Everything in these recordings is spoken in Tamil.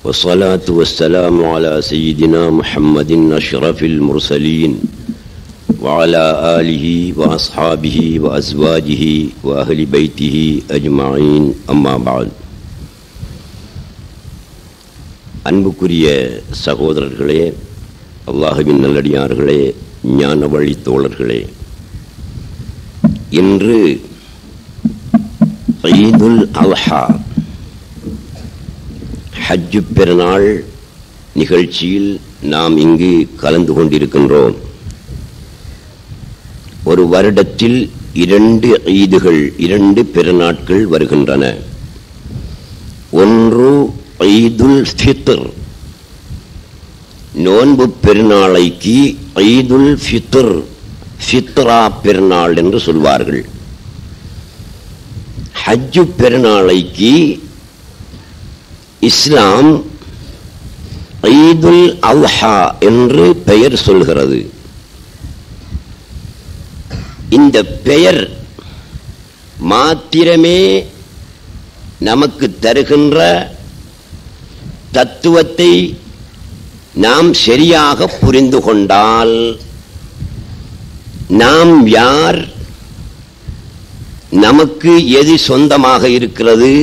والصلاة والسلام على سيدنا محمد أشرف المرسلين وعلى آله وأصحابه وأزواجه وأهل بيته أجمعين أما بعد அன்புக்குரிய சகோதரர்களே அல்லாஹுவின் நல்லடியார்களே ஞான வழி தோழர்களே இன்று ஈதுல் அல்ஹா ஹஜ்ஜு பெருநாள் நிகழ்ச்சியில் நாம் இங்கு கலந்து கொண்டிருக்கின்றோம் ஒரு வருடத்தில் இரண்டு ஈதுகள் இரண்டு பெருநாட்கள் வருகின்றன ஒன்று ஈதுல் ஃபித்ர் நோன்பு பெருநாளைக்கு ஈதுல் ஃபித்ர் ஃபித்ரா பெருநாள் என்று சொல்வார்கள் ஹஜ்ஜு பெருநாளைக்கு இஸ்லாம் ஈதுல் அல்ஹா என்று பெயர் சொல்கிறது இந்த பெயர் மாத்திரமே நமக்கு தருகின்ற தத்துவத்தை நாம் சரியாக புரிந்து கொண்டால் நாம் யார் நமக்கு எது சொந்தமாக இருக்கிறது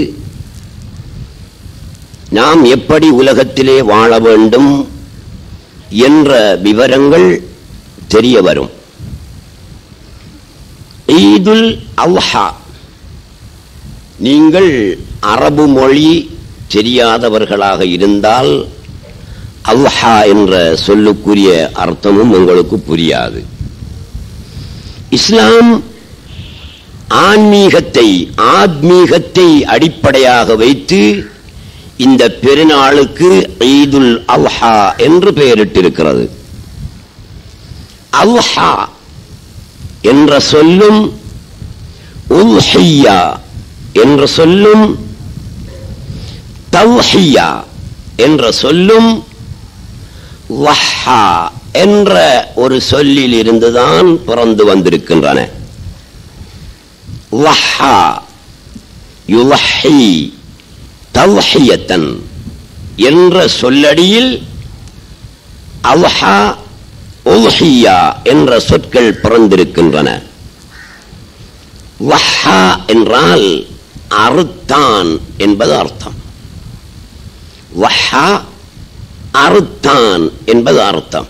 நாம் எப்படி உலகத்திலே வாழ வேண்டும் என்ற விவரங்கள் தெரிய வரும் ஈதுல் அல்ஹா நீங்கள் அரபு மொழி தெரியாதவர்களாக இருந்தால் அல்ஹா என்ற சொல்லுக்குரிய அர்த்தமும் உங்களுக்கு புரியாது இஸ்லாம் ஆன்மீகத்தை ஆத்மீகத்தை அடிப்படையாக வைத்து இந்த பெருநாளுக்கு ஈதுல் அல்ஹா என்று பெயரிட்டிருக்கிறது அல்ஹா என்ற சொல்லும் உல்ஹியா என்ற சொல்லும் தௌஹியா என்ற சொல்லும் வஹா என்ற ஒரு சொல்லில் இருந்துதான் பிறந்து வந்திருக்கின்றன வஹா யுவஹி தௌஹியத்தன் என்ற சொல்லடியில் அல்ஹா உல்ஹியா என்ற சொற்கள் பிறந்திருக்கின்றன வஹா என்றால் அறுத்தான் என்பது அர்த்தம் வஹா அறுத்தான் என்பது அர்த்தம்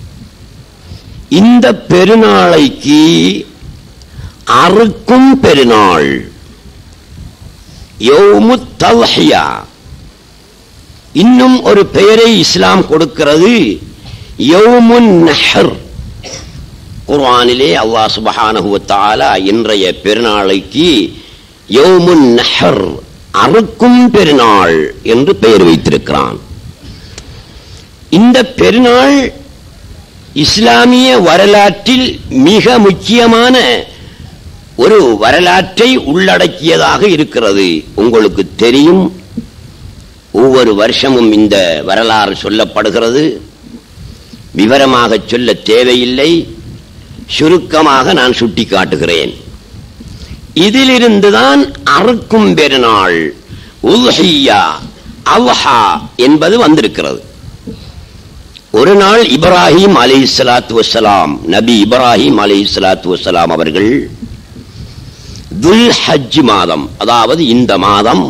இந்த பெருநாளைக்கு அறுக்கும் பெருநாள் யோமு தல்ஹியா இன்னும் ஒரு பெயரை இஸ்லாம் கொடுக்கிறது யோமுன் நஹர் குர்ஆனிலே அல்லாஹ் சுபஹானஹு தஆலா இன்றைய பெருநாளைக்கு யோமுன் நஹர் அறுக்கும் பெருநாள் என்று பெயர் வைத்திருக்கிறான் இந்த பெருநாள் இஸ்லாமிய வரலாற்றில் மிக முக்கியமான ஒரு வரலாற்றை உள்ளடக்கியதாக இருக்கிறது உங்களுக்கு தெரியும் ஒவ்வொரு வருஷமும் இந்த வரலாறு சொல்லப்படுகிறது விவரமாக சொல்ல தேவையில்லை சுருக்கமாக நான் சுட்டி காட்டுகிறேன் இதிலிருந்துதான் அறுக்கும் பெருநாள் உல்ஹியா அல்ஹா என்பது வந்திருக்கிறது ஒரு நாள் இப்ராஹிம் அலி சலாத்து வசலாம் நபி இப்ராஹிம் அலி சலாத்து வசலாம் அவர்கள் துல் ஹஜ் மாதம் அதாவது இந்த மாதம்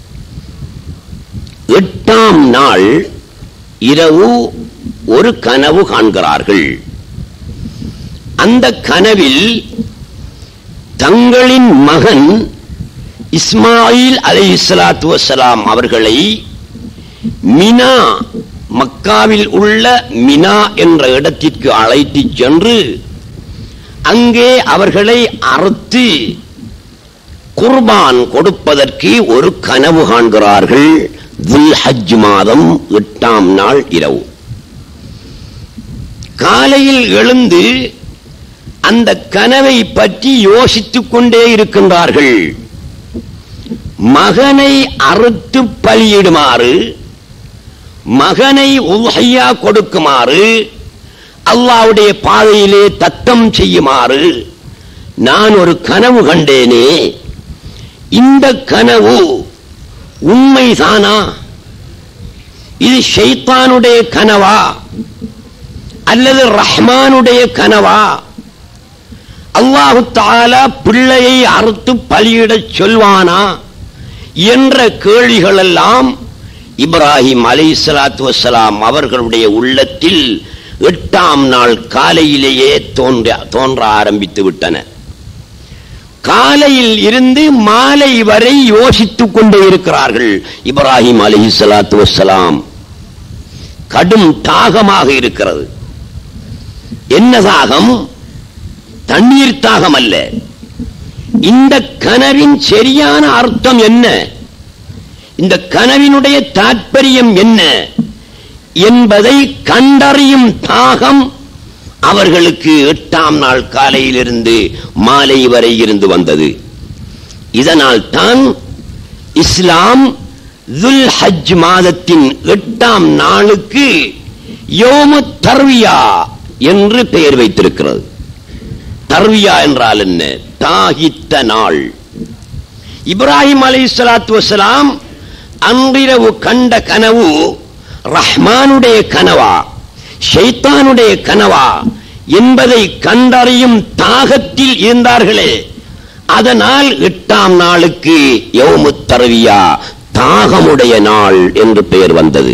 எட்டாம் நாள் இரவு ஒரு கனவு காண்கிறார்கள் அந்த கனவில் தங்களின் மகன் இஸ்மாயில் அலை இஸ்லாத்து வசலாம் அவர்களை மினா மக்காவில் உள்ள மினா என்ற இடத்திற்கு அழைத்து சென்று அங்கே அவர்களை அறுத்து குர்பான் கொடுப்பதற்கு ஒரு கனவு காண்கிறார்கள் துல் ஹஜ் மாதம் எட்டாம் நாள் இரவு காலையில் எழுந்து அந்த கனவை பற்றி யோசித்துக் கொண்டே இருக்கின்றார்கள் மகனை அறுத்து பலியிடுமாறு மகனை உல்ஹையா கொடுக்குமாறு அல்லாவுடைய பாதையிலே தத்தம் செய்யுமாறு நான் ஒரு கனவு கண்டேனே இந்த கனவு உண்மைதானா இது ஷைத்தானுடைய கனவா அல்லது ரஹ்மானுடைய கனவா அல்லாஹு தாலா பிள்ளையை அறுத்து பலியிடச் சொல்வானா என்ற கேள்விகள் எல்லாம் இப்ராஹிம் அலை சலாத்து வசலாம் அவர்களுடைய உள்ளத்தில் எட்டாம் நாள் காலையிலேயே தோன்ற தோன்ற ஆரம்பித்து விட்டன காலையில் இருந்து மாலை வரை யோசித்துக் கொண்டே இருக்கிறார்கள் இப்ராஹிம் அலி சலாத்து வசலாம் கடும் தாகமாக இருக்கிறது என்ன தாகம் தண்ணீர் தாகம் அல்ல இந்த கனவின் சரியான அர்த்தம் என்ன இந்த கனவினுடைய தாற்பயம் என்ன என்பதை கண்டறியும் தாகம் அவர்களுக்கு எட்டாம் நாள் காலையிலிருந்து மாலை வரை இருந்து வந்தது இதனால் தான் இஸ்லாம் துல் ஹஜ் மாதத்தின் எட்டாம் நாளுக்கு யோமு தர்வியா என்று பெயர் வைத்திருக்கிறது தர்வியா என்றால் என்ன தாகித்த நாள் இப்ராஹிம் அலை சலாத்து வசலாம் அன்றிரவு கண்ட கனவு ரஹ்மானுடைய கனவா ஷைத்தானுடைய கனவா என்பதை கண்டறியும் தாகத்தில் இருந்தார்களே அதனால் எட்டாம் நாளுக்கு யௌமு தரவியா தாகமுடைய நாள் என்று பெயர் வந்தது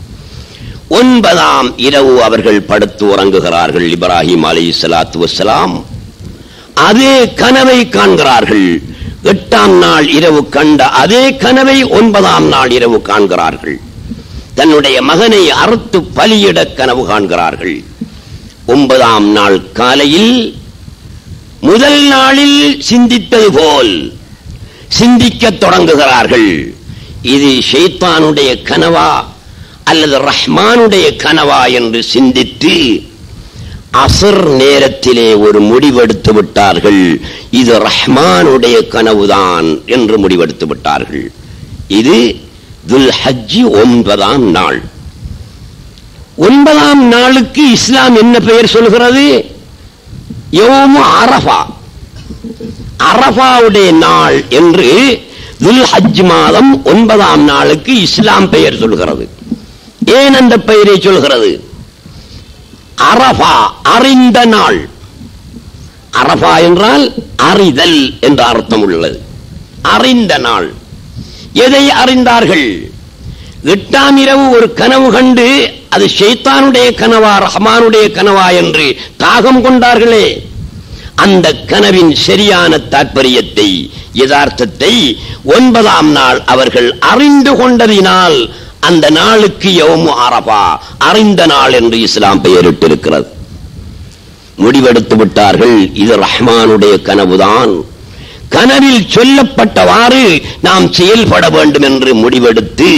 ஒன்பதாம் இரவு அவர்கள் படுத்து உறங்குகிறார்கள் இப்ராஹிம் அலி சலாத்து வசலாம் அதே கனவை காண்கிறார்கள் எட்டாம் நாள் இரவு கண்ட அதே கனவை ஒன்பதாம் நாள் இரவு காண்கிறார்கள் தன்னுடைய மகனை அறுத்து பலியிட கனவு காண்கிறார்கள் ஒன்பதாம் நாள் காலையில் முதல் நாளில் சிந்தித்தது போல் சிந்திக்கத் தொடங்குகிறார்கள் இது ஷைத்தானுடைய கனவா அல்லது ரஹ்மானுடைய கனவா என்று சிந்தித்து அசர் நேரத்திலே ஒரு முடிவெடுத்து விட்டார்கள் இது ரஹ்மானுடைய கனவுதான் என்று முடிவெடுத்து விட்டார்கள் இது துல் ஹஜ்ஜி ஒன்பதாம் நாள் ஒன்பதாம் நாளுக்கு இஸ்லாம் என்ன பெயர் சொல்கிறது யோமு அரபா அரபாவுடைய நாள் என்று துல் ஹஜ் மாதம் ஒன்பதாம் நாளுக்கு இஸ்லாம் பெயர் சொல்கிறது ஏன் அந்த பெயரை சொல்கிறது அரபா அறிந்த நாள் அரபா என்றால் அறிதல் என்ற அர்த்தம் உள்ளது அறிந்த நாள் எதை அறிந்தார்கள் எட்டாம் இரவு ஒரு கனவு கண்டு அது ஷைத்தானுடைய கனவா ரஹ்மானுடைய கனவா என்று தாகம் கொண்டார்களே அந்த கனவின் சரியான தாற்பயத்தை யதார்த்தத்தை ஒன்பதாம் நாள் அவர்கள் அறிந்து கொண்டதினால் அந்த நாளுக்கு யௌமு அரபா அறிந்த நாள் என்று இஸ்லாம் பெயரிட்டிருக்கிறது முடிவெடுத்து விட்டார்கள் இது ரஹ்மானுடைய கனவுதான் கனவில் சொல்லப்பட்டவாறு நாம் செயல்பட வேண்டும் என்று முடிவெடுத்து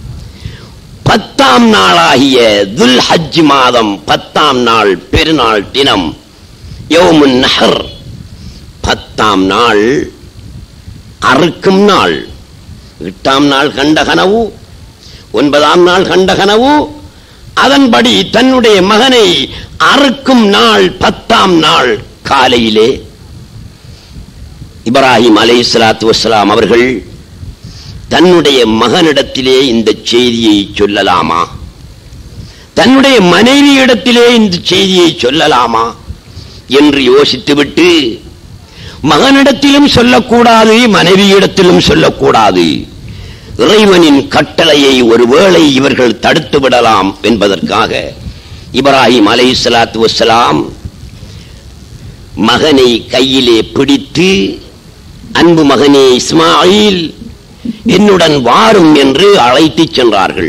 பத்தாம் நாளாகிய துல் ஹஜ் மாதம் பத்தாம் நாள் பெருநாள் தினம் யௌமுன் நஹர் பத்தாம் நாள் அறுக்கும் நாள் எட்டாம் நாள் கண்ட கனவு ஒன்பதாம் நாள் கண்ட கனவு அதன்படி தன்னுடைய மகனை அறுக்கும் நாள் பத்தாம் நாள் காலையிலே இப்ராஹிம் அலை சலாத்து வசலாம் அவர்கள் தன்னுடைய மகனிடத்திலே இந்த செய்தியை சொல்லலாமா தன்னுடைய மனைவியிடத்திலே இந்த செய்தியை சொல்லலாமா என்று யோசித்துவிட்டு மகனிடத்திலும் சொல்லக்கூடாது மனைவியிடத்திலும் சொல்லக்கூடாது இறைவனின் கட்டளையை ஒருவேளை இவர்கள் தடுத்து விடலாம் என்பதற்காக இப்ராஹிம் அலை சலாத்து வசலாம் மகனை கையிலே பிடித்து அன்பு மகனே இஸ்மாயில் என்னுடன் வாரும் என்று அழைத்துச் சென்றார்கள்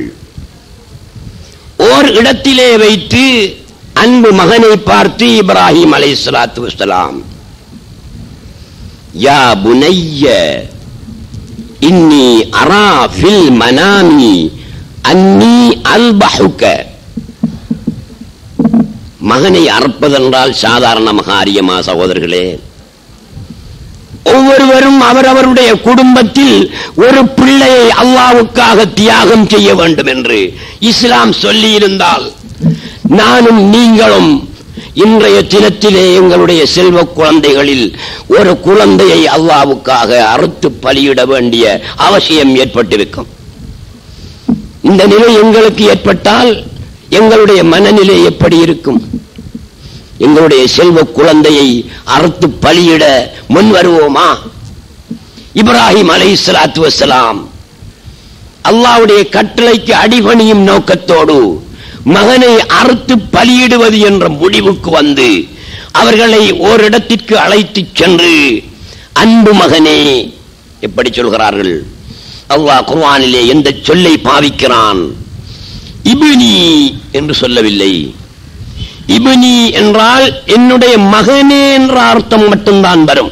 ஓர் இடத்திலே வைத்து அன்பு மகனை பார்த்து இப்ராஹிம் அலை சலாத்து வசலாம் யா புனைய இன்னி அரா ஃபில் மனாமி அன்னி அல்பஹுக்க மகனை அறுப்பதென்றால் சாதாரண மகாரியமா சகோதரர்களே ஒவ்வொருவரும் அவரவருடைய குடும்பத்தில் ஒரு பிள்ளையை அல்லாவுக்காக தியாகம் செய்ய வேண்டும் என்று இஸ்லாம் சொல்லியிருந்தால் நானும் நீங்களும் இன்றைய தினத்திலே எங்களுடைய செல்வ குழந்தைகளில் ஒரு குழந்தையை அல்லாவுக்காக அறுத்து பலியிட வேண்டிய அவசியம் ஏற்பட்டிருக்கும் இந்த நிலை எங்களுக்கு ஏற்பட்டால் எங்களுடைய மனநிலை எப்படி இருக்கும் எங்களுடைய செல்வ குழந்தையை அறுத்து பலியிட முன் வருவோமா இப்ராஹிம் அலை சலாத்து வசலாம் அல்லாவுடைய கட்டளைக்கு அடிபணியும் நோக்கத்தோடு மகனை அறுத்து பலியிடுவது என்ற முடிவுக்கு வந்து அவர்களை ஓரிடத்திற்கு அழைத்துச் சென்று அன்பு மகனே எப்படி சொல்கிறார்கள் அல்லாஹ் குர்ஆனிலே எந்த சொல்லை பாவிக்கிறான் இபினி என்று சொல்லவில்லை இபினி என்றால் என்னுடைய மகனே என்ற அர்த்தம் மட்டும்தான் வரும்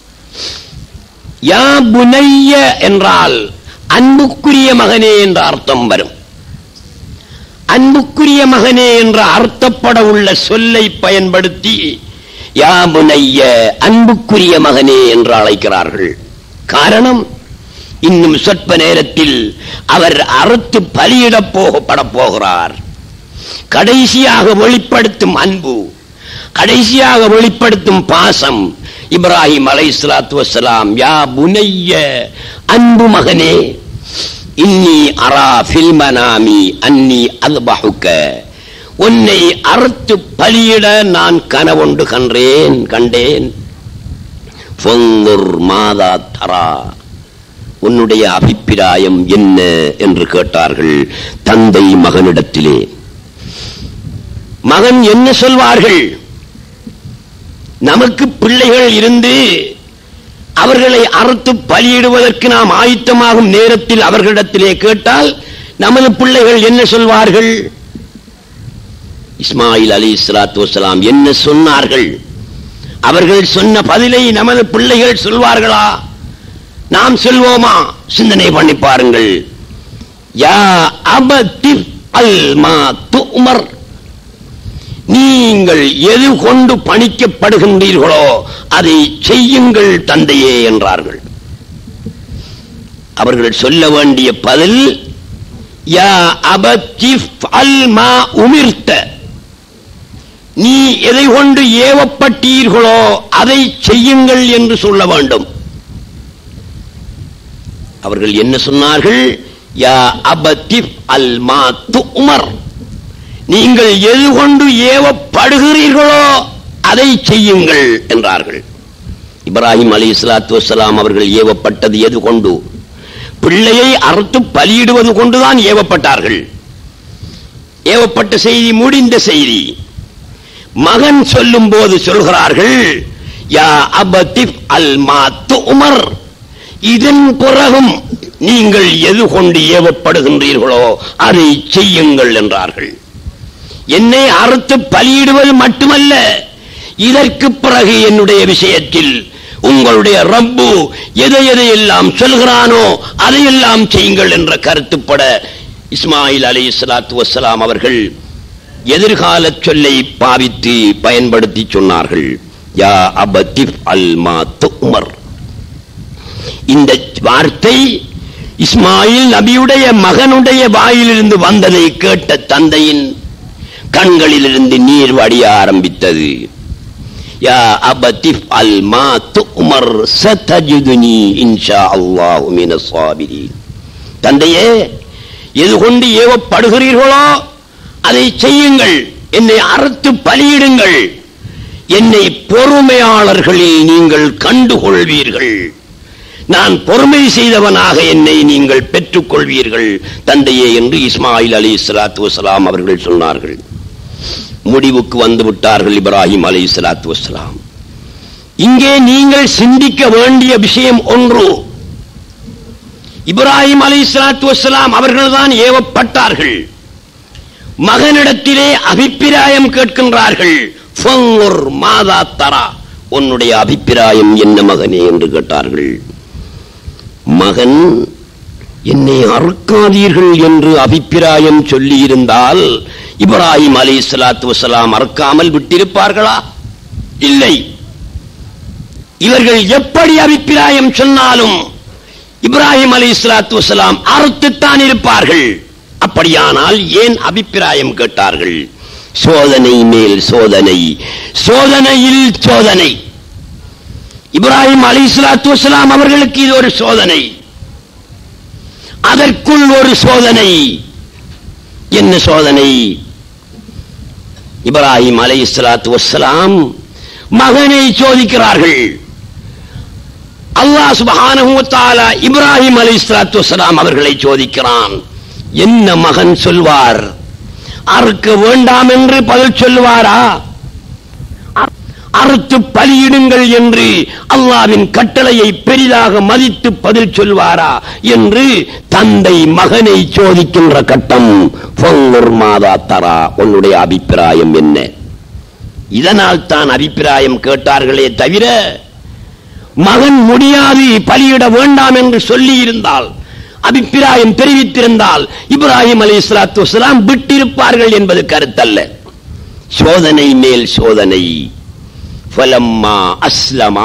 யா புனைய என்றால் அன்புக்குரிய மகனே என்ற அர்த்தம் வரும் அன்புக்குரிய மகனே என்ற அர்த்தப்பட உள்ள சொல்லை பயன்படுத்தி யா புனைய அன்புக்குரிய மகனே என்று அழைக்கிறார்கள் காரணம் இன்னும் சொற்ப நேரத்தில் அவர் அறுத்து பலியிடப் போகப்பட போகிறார் கடைசியாக வெளிப்படுத்தும் அன்பு கடைசியாக வெளிப்படுத்தும் பாசம் இப்ராஹிம் அலை சலாத்து வசலாம் யா புனைய அன்பு மகனே இன்னி அரா ஃபில்மனாமி அன்னி அல்பஹுக்க உன்னை அறுத்து பலியிட நான் கனவொண்டு கன்றேன் கண்டேன் ஃபொங்குர் மாதா தரா உன்னுடைய அபிப்பிராயம் என்ன என்று கேட்டார்கள் தந்தை மகனிடத்திலே மகன் என்ன சொல்வார்கள் நமக்கு பிள்ளைகள் இருந்து அவர்களை அறுத்து பலியிடுவதற்கு நாம் ஆயத்தமாகும் நேரத்தில் அவர்களிடத்திலே கேட்டால் நமது பிள்ளைகள் என்ன சொல்வார்கள் இஸ்மாயில் அலி இஸ்லாத்து வசலாம் என்ன சொன்னார்கள் அவர்கள் சொன்ன பதிலை நமது பிள்ளைகள் சொல்வார்களா நாம் செல்வோமா சிந்தனை பண்ணி பாருங்கள் யா அபதி அல் மா துமர் நீங்கள் எது கொண்டு பணிக்கப்படுகின்றீர்களோ அதை செய்யுங்கள் தந்தையே என்றார்கள் அவர்கள் சொல்ல வேண்டிய பதில் யா அபதி அல் மா உமிர்த்த நீ எதை கொண்டு ஏவப்பட்டீர்களோ அதை செய்யுங்கள் என்று சொல்ல வேண்டும் அவர்கள் என்ன சொன்னார்கள் யா அபதிப் அல் மா துமர் நீங்கள் எது கொண்டு ஏவப்படுகிறீர்களோ அதை செய்யுங்கள் என்றார்கள் இப்ராஹிம் அலி இஸ்லாத்து வசலாம் அவர்கள் ஏவப்பட்டது எது கொண்டு பிள்ளையை அறுத்து பலியிடுவது கொண்டுதான் ஏவப்பட்டார்கள் ஏவப்பட்ட செய்தி முடிந்த செய்தி மகன் சொல்லும் போது சொல்கிறார்கள் யா அபதிப் அல் மா துமர் இதன் பிறகும் நீங்கள் எது கொண்டு ஏவப்படுகின்றீர்களோ அதை செய்யுங்கள் என்றார்கள் என்னை அறுத்து பலியிடுவது மட்டுமல்ல இதற்கு பிறகு என்னுடைய விஷயத்தில் உங்களுடைய ரப்பு எதை எதையெல்லாம் சொல்கிறானோ அதையெல்லாம் செய்யுங்கள் என்ற கருத்துப்பட இஸ்மாயில் அலி இஸ்லாத்து வசலாம் அவர்கள் எதிர்கால சொல்லை பாவித்து பயன்படுத்தி சொன்னார்கள் யா அபதிப் அல் மா துமர் இந்த வார்த்தை இஸ்மாயில் நபியுடைய மகனுடைய வாயிலிருந்து வந்ததை கேட்ட தந்தையின் கண்களிலிருந்து நீர் வடிய ஆரம்பித்தது யா அபதிஃப் அல் மா துமர் சதஜுதுனி இன்ஷா அல்லாஹு மினஸ் சாபிரீன் தந்தையே எது கொண்டு ஏவப்படுகிறீர்களோ அதை செய்யுங்கள் என்னை அறுத்து பலியிடுங்கள் என்னை பொறுமையாளர்களில் நீங்கள் கண்டுகொள்வீர்கள் நான் பொறுமை செய்தவனாக என்னை நீங்கள் பெற்றுக் கொள்வீர்கள் தந்தையே என்று இஸ்மாயில் அலி இஸ்லாத்து வசலாம் அவர்கள் சொன்னார்கள் முடிவுக்கு வந்து விட்டார்கள் இப்ராஹிம் அலி இஸ்லாத்து வசலாம் இங்கே நீங்கள் சிந்திக்க வேண்டிய விஷயம் ஒன்று இப்ராஹிம் அலி இஸ்லாத்து வசலாம் அவர்கள்தான் ஏவப்பட்டார்கள் மகனிடத்திலே அபிப்பிராயம் கேட்கின்றார்கள் ஃபங்குர் மாதா தரா உன்னுடைய அபிப்பிராயம் என்ன மகனே என்று கேட்டார்கள் மகன் என்னை அறுக்காதீர்கள் என்று அபிப்பிராயம் சொல்லியிருந்தால் இப்ராஹிம் அலி சலாத்து வசலாம் அறுக்காமல் விட்டிருப்பார்களா இல்லை இவர்கள் எப்படி அபிப்பிராயம் சொன்னாலும் இப்ராஹிம் அலி சலாத்து வசலாம் அறுத்துத்தான் இருப்பார்கள் அப்படியானால் ஏன் அபிப்பிராயம் கேட்டார்கள் சோதனை மேல் சோதனை சோதனையில் சோதனை இப்ராஹிம் அலி சலாத்து வசலாம் அவர்களுக்கு இது ஒரு சோதனை அதற்குள் ஒரு சோதனை என்ன சோதனை இப்ராஹிம் அலை இஸ்லாத்து வசலாம் மகனை சோதிக்கிறார்கள் அல்லாஹ் சுபஹானஹு வ தஆலா இப்ராஹிம் அலை இஸ்லாத்து வசலாம் அவர்களை சோதிக்கிறான் என்ன மகன் சொல்வார் அறுக்க வேண்டாம் என்று பதில் சொல்லுவாரா அறுத்து பலியிடுங்கள் என்று அல்லாவின் கட்டளையை பெரிதாக மதித்து பதில் சொல்வாரா என்று தந்தை மகனை சோதிக்கின்ற கட்டம் ஃபங்குர் மாதா தரா உன்னுடைய அபிப்பிராயம் என்ன இதனால் தான் அபிப்பிராயம் கேட்டார்களே தவிர மகன் முடியாது பலியிட வேண்டாம் என்று சொல்லி இருந்தால் அபிப்பிராயம் தெரிவித்திருந்தால் இப்ராஹிம் அலி இஸ்லாத்து வஸ்லாம் விட்டிருப்பார்கள் என்பது கருத்தல்ல சோதனை மேல் சோதனை ஃபலம்மா அஸ்லமா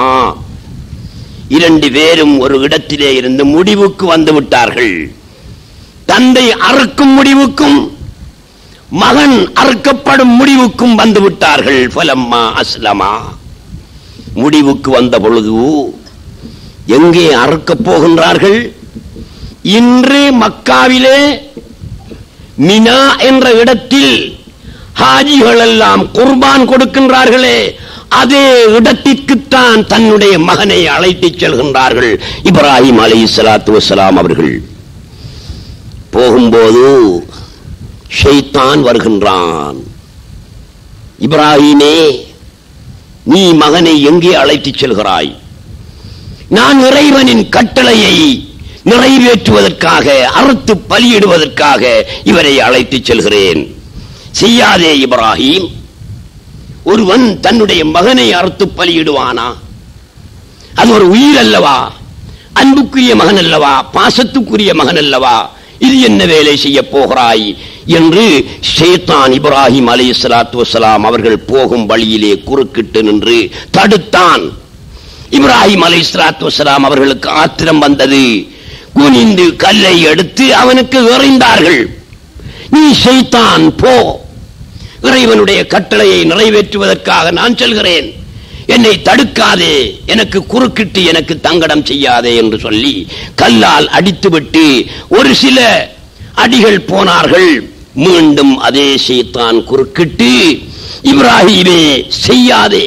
இரண்டு பேரும் ஒரு இடத்திலே இருந்து முடிவுக்கு வந்து விட்டார்கள் தந்தை அறுக்கும் முடிவுக்கும் மகன் அறுக்கப்படும் முடிவுக்கும் வந்து விட்டார்கள் ஃபலம்மா அஸ்லமா முடிவுக்கு வந்த பொழுது எங்கே அறுக்கப் போகின்றார்கள் இன்று மக்காவிலே மினா என்ற இடத்தில் ஹாஜிகள் எல்லாம் குர்பான் கொடுக்கின்றார்களே அதே இடத்திற்குத்தான் தன்னுடைய மகனை அழைத்துச் செல்கின்றார்கள் இப்ராஹிம் அலி சலாத்து வசலாம் அவர்கள் போகும்போது ஷைத்தான் வருகின்றான் இப்ராஹிமே நீ மகனை எங்கே அழைத்துச் செல்கிறாய் நான் இறைவனின் கட்டளையை நிறைவேற்றுவதற்காக அறுத்து பலியிடுவதற்காக இவரை அழைத்துச் செல்கிறேன் செய்யாதே இப்ராஹிம் ஒருவன் தன்னுடைய மகனை அறுத்து பலியிடுவானா அது ஒரு உயிர் அல்லவா அன்புக்குரிய மகன் அல்லவா பாசத்துக்குரிய மகன் அல்லவா இது என்ன வேலை செய்ய போகிறாய் என்று ஷேத்தான் இப்ராஹிம் அலி சலாத்து வசலாம் அவர்கள் போகும் வழியிலே குறுக்கிட்டு நின்று தடுத்தான் இப்ராஹிம் அலை சலாத்து வசலாம் அவர்களுக்கு ஆத்திரம் வந்தது குனிந்து கல்லை எடுத்து அவனுக்கு எறிந்தார்கள் நீ ஷைத்தான் போ இறைவனுடைய கட்டளையை நிறைவேற்றுவதற்காக நான் செல்கிறேன் என்னை தடுக்காதே எனக்கு குறுக்கிட்டு எனக்கு தங்கடம் செய்யாதே என்று சொல்லி கல்லால் அடித்துவிட்டு ஒரு சில அடிகள் போனார்கள் மீண்டும் அதே செய்தான் குறுக்கிட்டு இப்ராஹிமே செய்யாதே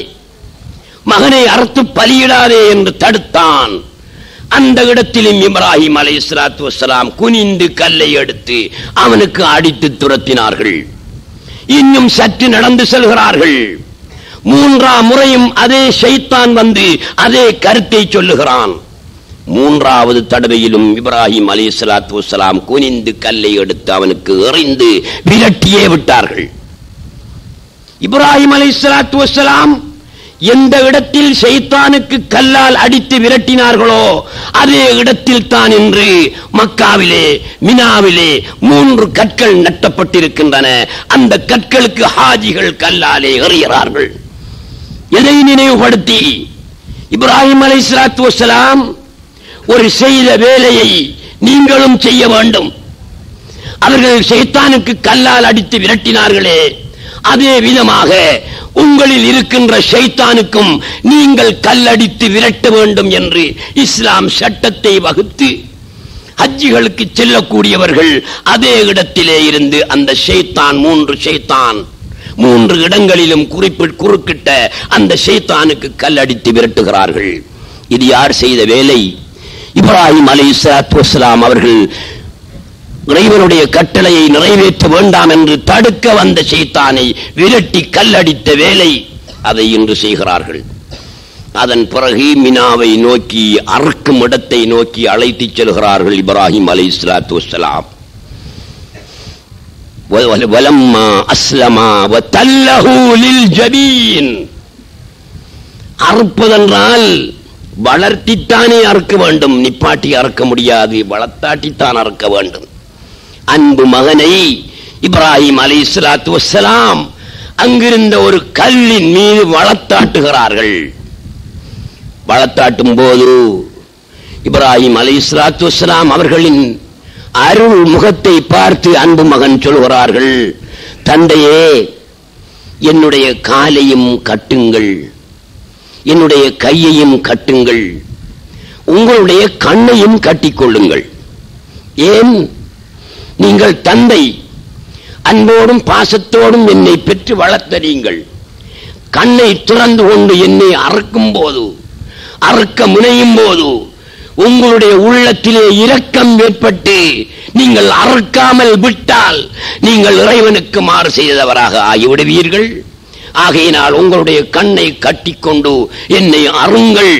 மகனை அறுத்து பலியிடாதே என்று தடுத்தான் அந்த இடத்திலும் இப்ராஹிம் அலை இஸ்லாத்து வசலாம் குனிந்து கல்லை எடுத்து அவனுக்கு அடித்து துரத்தினார்கள் இன்னும் சற்று நடந்து செல்கிறார்கள் மூன்றாம் முறையும் அதே ஷைத்தான் வந்து அதே கருத்தை சொல்லுகிறான் மூன்றாவது தடவையிலும் இப்ராஹிம் அலி சலாத்து வசலாம் குனிந்து கல்லை எடுத்து அவனுக்கு எறிந்து விரட்டியே விட்டார்கள் இப்ராஹிம் அலி சலாத்து வசலாம் எந்த இடத்தில் ஷைத்தானுக்கு கல்லால் அடித்து விரட்டினார்களோ அதே இடத்தில் தான் இன்று மக்காவிலே மினாவிலே மூன்று கற்கள் நட்டப்பட்டிருக்கின்றன அந்த கற்களுக்கு ஹாஜிகள் கல்லாலே எறிகிறார்கள் எதை நினைவுபடுத்தி இப்ராஹிம் அலை சலாத்து வசலாம் ஒரு செய்த வேலையை நீங்களும் செய்ய வேண்டும் அவர்கள் ஷைத்தானுக்கு கல்லால் அடித்து விரட்டினார்களே அதே விதமாக உங்களில் இருக்கின்ற ஷைத்தானுக்கும் நீங்கள் கல்லடித்து விரட்ட வேண்டும் என்று இஸ்லாம் சட்டத்தை வகுத்து ஹஜ்ஜிகளுக்கு செல்லக்கூடியவர்கள் அதே இடத்திலே இருந்து அந்த ஷைத்தான் மூன்று ஷைத்தான் மூன்று இடங்களிலும் குறிப்பிட்டு குறுக்கிட்ட அந்த ஷைத்தானுக்கு கல்லடித்து விரட்டுகிறார்கள் இது யார் செய்த வேலை இப்ராஹிம் அலி இஸ்லாத்து வஸ்லாம் அவர்கள் இறைவனுடைய கட்டளையை நிறைவேற்ற வேண்டாம் என்று தடுக்க வந்த செய்தானை விரட்டி கல்லடித்த வேலை அதை இன்று செய்கிறார்கள் அதன் பிறகு மினாவை நோக்கி அறுக்கும் இடத்தை நோக்கி அழைத்துச் செல்கிறார்கள் இப்ராஹிம் அலை இஸ்லாத்து வசலாம் வலம்மா அஸ்லமா வத்தல்லஹு லில் ஜபீன் அறுப்பதென்றால் வளர்த்தித்தானே அறுக்க வேண்டும் நிப்பாட்டி அறுக்க முடியாது வளர்த்தாட்டித்தான் அறுக்க வேண்டும் அன்பு மகனை இப்ராஹிம் அலி இஸ்லாத்து வசலாம் அங்கிருந்த ஒரு கல்லின் மீது வளர்த்தாட்டுகிறார்கள் வளர்த்தாட்டும் போது இப்ராஹிம் அலி இஸ்லாத்து வசலாம் அவர்களின் அருள் முகத்தை பார்த்து அன்பு மகன் சொல்கிறார்கள் தந்தையே என்னுடைய காலையும் கட்டுங்கள் என்னுடைய கையையும் கட்டுங்கள் உங்களுடைய கண்ணையும் கட்டிக்கொள்ளுங்கள் ஏன் நீங்கள் தந்தை அன்போடும் பாசத்தோடும் என்னை பெற்று வளர்த்த நீங்கள் கண்ணை திறந்து கொண்டு என்னை அறுக்கும் போது அறுக்க முனையும் போது உங்களுடைய உள்ளத்திலே இரக்கம் ஏற்பட்டு நீங்கள் அறுக்காமல் விட்டால் நீங்கள் இறைவனுக்கு மாறு செய்தவராக ஆகிவிடுவீர்கள் ஆகையினால் உங்களுடைய கண்ணை கட்டிக்கொண்டு என்னை அருங்கள்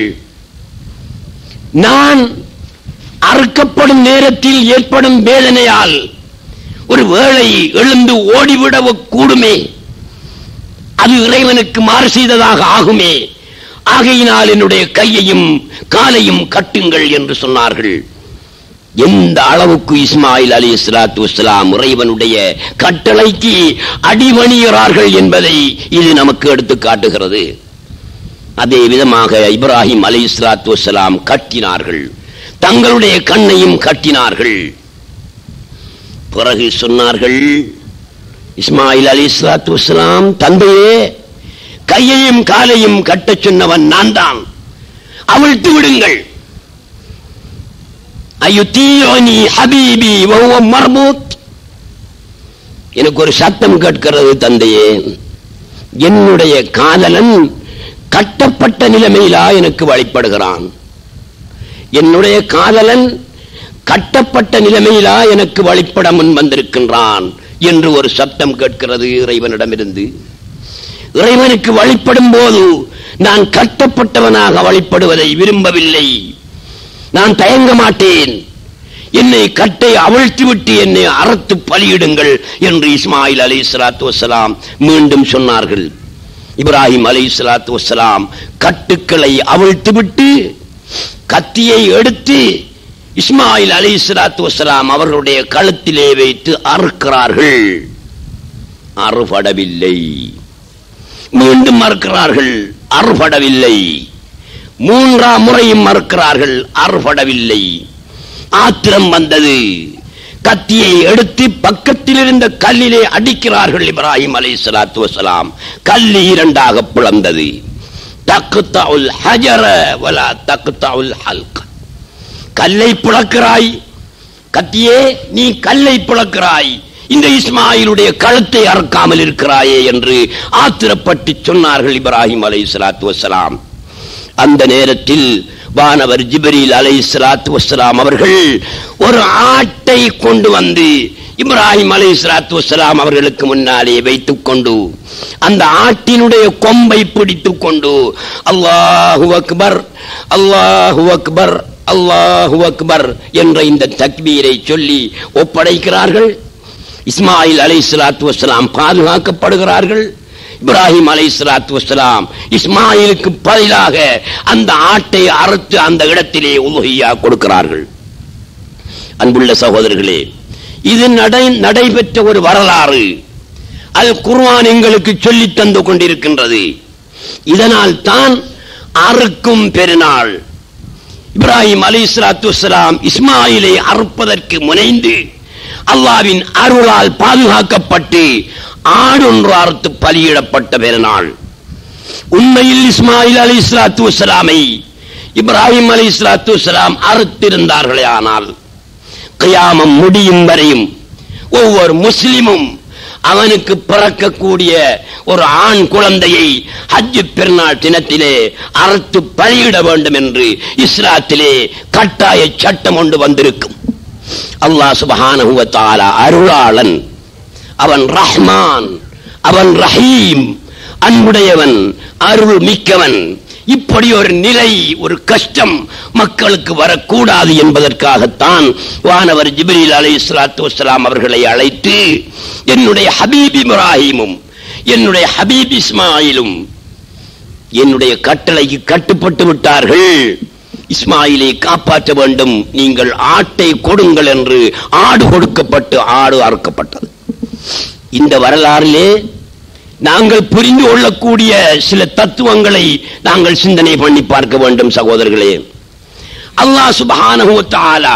நான் அறுக்கப்படும் நேரத்தில் ஏற்படும் வேதனையால் ஒரு வேளை எழுந்து ஓடிவிட கூடுமே அது இறைவனுக்கு மாறு செய்ததாக ஆகுமே ஆகையினால் என்னுடைய கையையும் காலையும் கட்டுங்கள் என்று சொன்னார்கள் எந்த அளவுக்கு இஸ்மாயில் அலி இஸ்லாத்து வஸ்லாம் இறைவனுடைய கட்டளைக்கு அடிபணிகிறார்கள் என்பதை இது நமக்கு எடுத்து காட்டுகிறது அதே விதமாக இப்ராஹிம் அலி இஸ்லாத்து வஸ்லாம் கட்டினார்கள் தங்களுடைய கண்ணையும் கட்டினார்கள் பிறகு சொன்னார்கள் இஸ்மாயில் அலி இஸ்லாத்து வஸ்லாம் தந்தையே கையையும் காலையும் கட்டச் சொன்னவன் நான் தான் அவிழ்த்து விடுங்கள் அயுத்தீயோனி ஹபீபி வஹுவ மர்மூத் எனக்கு ஒரு சத்தம் கேட்கிறது தந்தையே என்னுடைய காதலன் கட்டப்பட்ட நிலைமையிலா எனக்கு வழிபடுகிறான் என்னுடைய காதலன் கட்டப்பட்ட நிலைமையிலா எனக்கு வழிபட முன் வந்திருக்கின்றான் என்று ஒரு சத்தம் கேட்கிறது இறைவனிடமிருந்து இறைவனுக்கு வழிபடும் போது நான் கட்டப்பட்டவனாக வழிபடுவதை விரும்பவில்லை நான் தயங்க மாட்டேன் என்னை கட்டை அவிழ்த்து விட்டு என்னை அறுத்து பலியிடுங்கள் என்று இஸ்மாயில் அலி சலாத்து வசலாம் மீண்டும் சொன்னார்கள் இப்ராஹிம் அலி சலாத்து வசலாம் கட்டுக்களை அவிழ்த்து விட்டு கத்தியை எடுத்து இஸ்மாயில் அலி சலாத்து வசலாம் அவர்களுடைய கழுத்திலே வைத்து அறுக்கிறார்கள் அறுபடவில்லை மீண்டும் மறுக்கிறார்கள் அறுபடவில்லை மூன்றாம் முறையும் மறுக்கிறார்கள் அறுபடவில்லை ஆத்திரம் வந்தது கத்தியை எடுத்து பக்கத்தில் இருந்த கல்லிலே அடிக்கிறார்கள் இப்ராஹிம் அலை சலாத்து வசலாம் கல்லி இரண்டாக பிளந்தது தக்குத்தாவுல் ஹஜர வலா தக்குத்தாவுல் ஹல்க கல்லை புழக்கிறாய் கத்தியே நீ கல்லை புழக்கிறாய் இந்த இஸ்மாயிலுடைய கழுத்தை அறுக்காமல் இருக்கிறாயே என்று ஆத்திரப்பட்டு சொன்னார்கள் இப்ராஹிம் அலை சலாத்து வசலாம் அந்த நேரத்தில் வானவர் ஜிபரீல் அலை சலாத்து வசலாம் அவர்கள் ஒரு ஆட்டை கொண்டு வந்து இப்ராஹிம் அலை சலாத்து வசலாம் அவர்களுக்கு முன்னாலே வைத்துக் கொண்டு அந்த ஆட்டினுடைய கொம்பை பிடித்துக் கொண்டு அல்லாஹு அக்பர் அல்லாஹு அக்பர் அல்லாஹு அக்பர் என்ற இந்த தக்பீரை சொல்லி ஒப்படைக்கிறார்கள் இஸ்மாயில் அலை சலாத்து வசலாம் பாதுகாக்கப்படுகிறார்கள் இப்ராஹிம் அலை சலாத்து வசலாம் இஸ்மாயிலுக்கு பதிலாக அந்த ஆட்டை அறுத்து அந்த இடத்திலே உலகையா கொடுக்கிறார்கள் அன்புள்ள சகோதரர்களே இது நடை நடைபெற்ற ஒரு வரலாறு அது குர்ஆன் எங்களுக்கு சொல்லி தந்து கொண்டிருக்கின்றது இதனால் தான் அறுக்கும் பெருநாள் இப்ராஹிம் அலி சலாத்து வசலாம் இஸ்மாயிலை அறுப்பதற்கு முனைந்து அல்லாவின் அருளால் பாதுகாக்கப்பட்டு ஆடொன்று அறுத்து பலியிடப்பட்ட பெருநாள் உண்மையில் இஸ்மாயில் அலி இஸ்லாத்து வசலாமை இப்ராஹிம் அலி இஸ்லாத்து வசலாம் அறுத்திருந்தார்களே ஆனால் கியாமம் முடியும் வரையும் ஒவ்வொரு முஸ்லிமும் அவனுக்கு பிறக்கக்கூடிய ஒரு ஆண் குழந்தையை ஹஜ்ஜு பெருநாள் தினத்திலே அறுத்து பலியிட வேண்டும் என்று இஸ்லாத்திலே கட்டாய சட்டம் ஒன்று வந்திருக்கும் அல்லாஹ் சுபஹானஹு வ தஆலா அருளாளன் அவன் ரஹ்மான் அவன் ரஹீம் அன்புடையவன் அருள் மிக்கவன் இப்படி ஒரு நிலை ஒரு கஷ்டம் மக்களுக்கு வரக்கூடாது என்பதற்காகத்தான் வானவர் ஜிப்ரீல் அலை இஸ்லாத்து வஸ்லாம் அவர்களை அழைத்து என்னுடைய ஹபீப் இப்ராஹிமும் என்னுடைய ஹபீப் இஸ்மாயிலும் என்னுடைய கட்டளைக்கு கட்டுப்பட்டு விட்டார்கள் இஸ்மாயிலை காப்பாற்ற வேண்டும் நீங்கள் ஆட்டை கொடுங்கள் என்று ஆடு கொடுக்கப்பட்டு ஆடு அறுக்கப்பட்டது இந்த வரலாறிலே நாங்கள் புரிந்து கொள்ளக்கூடிய சில தத்துவங்களை நாங்கள் சிந்தனை பண்ணி பார்க்க வேண்டும் சகோதரர்களே அல்லாஹ் சுபஹானஹு வ தஆலா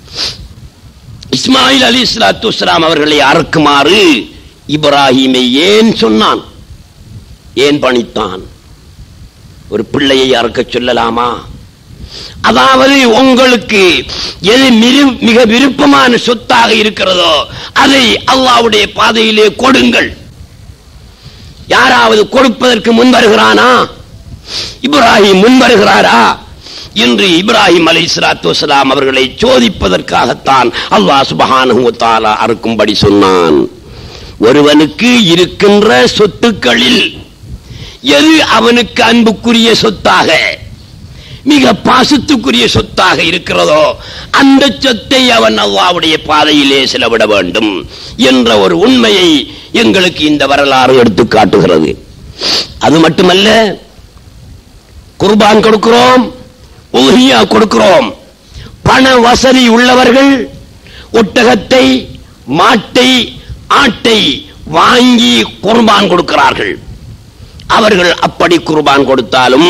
இஸ்மாயில் அலி இஸ்லாத்து வஸ்ஸலாம் அவர்களை அறுக்குமாறு இப்ராஹீமை ஏன் சொன்னான் ஏன் பணித்தான் ஒரு பிள்ளையை அறுக்க சொல்லலாமா அதாவது உங்களுக்கு எது மிரு- மிக விருப்பமான சொத்தாக இருக்கிறதோ அதை அல்லாஹ்வுடைய பாதையிலே கொடுங்கள் யாராவது கொடுப்பதற்கு முன் வருகிறானா இப்ராஹிம் முன் வருகிறாரா இன்று இப்ராஹிம் அலை சலாத்து வசலாம் அவர்களை சோதிப்பதற்காகத்தான் அல்லாஹ் சுபஹானஹு வ தஆலா அறுக்கும்படி சொன்னான் ஒருவனுக்கு இருக்கின்ற சொத்துக்களில் எது அவனுக்கு அன்புக்குரிய சொத்தாக மிக பாசத்துக்குரிய சொத்தாக இருக்கிறதோ அந்த சொத்தை அவன் அல்லாவுடைய பாதையிலே செலவிட வேண்டும் என்ற ஒரு உண்மையை எங்களுக்கு இந்த வரலாறு எடுத்து காட்டுகிறது அது மட்டுமல்ல குர்பான் கொடுக்கிறோம் உஹியா கொடுக்கிறோம் பண வசதி உள்ளவர்கள் ஒட்டகத்தை மாட்டை ஆட்டை வாங்கி குர்பான் கொடுக்கிறார்கள் அவர்கள் அப்படி குர்பான் கொடுத்தாலும்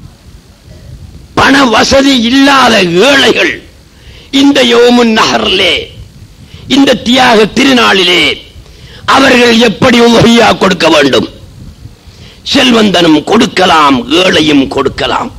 பண வசதி இல்லாத ஏழைகள் இந்த யோமுன் நகரிலே இந்த தியாக திருநாளிலே அவர்கள் எப்படி உதவியா கொடுக்க வேண்டும் செல்வந்தனும் கொடுக்கலாம் ஏழையும் கொடுக்கலாம்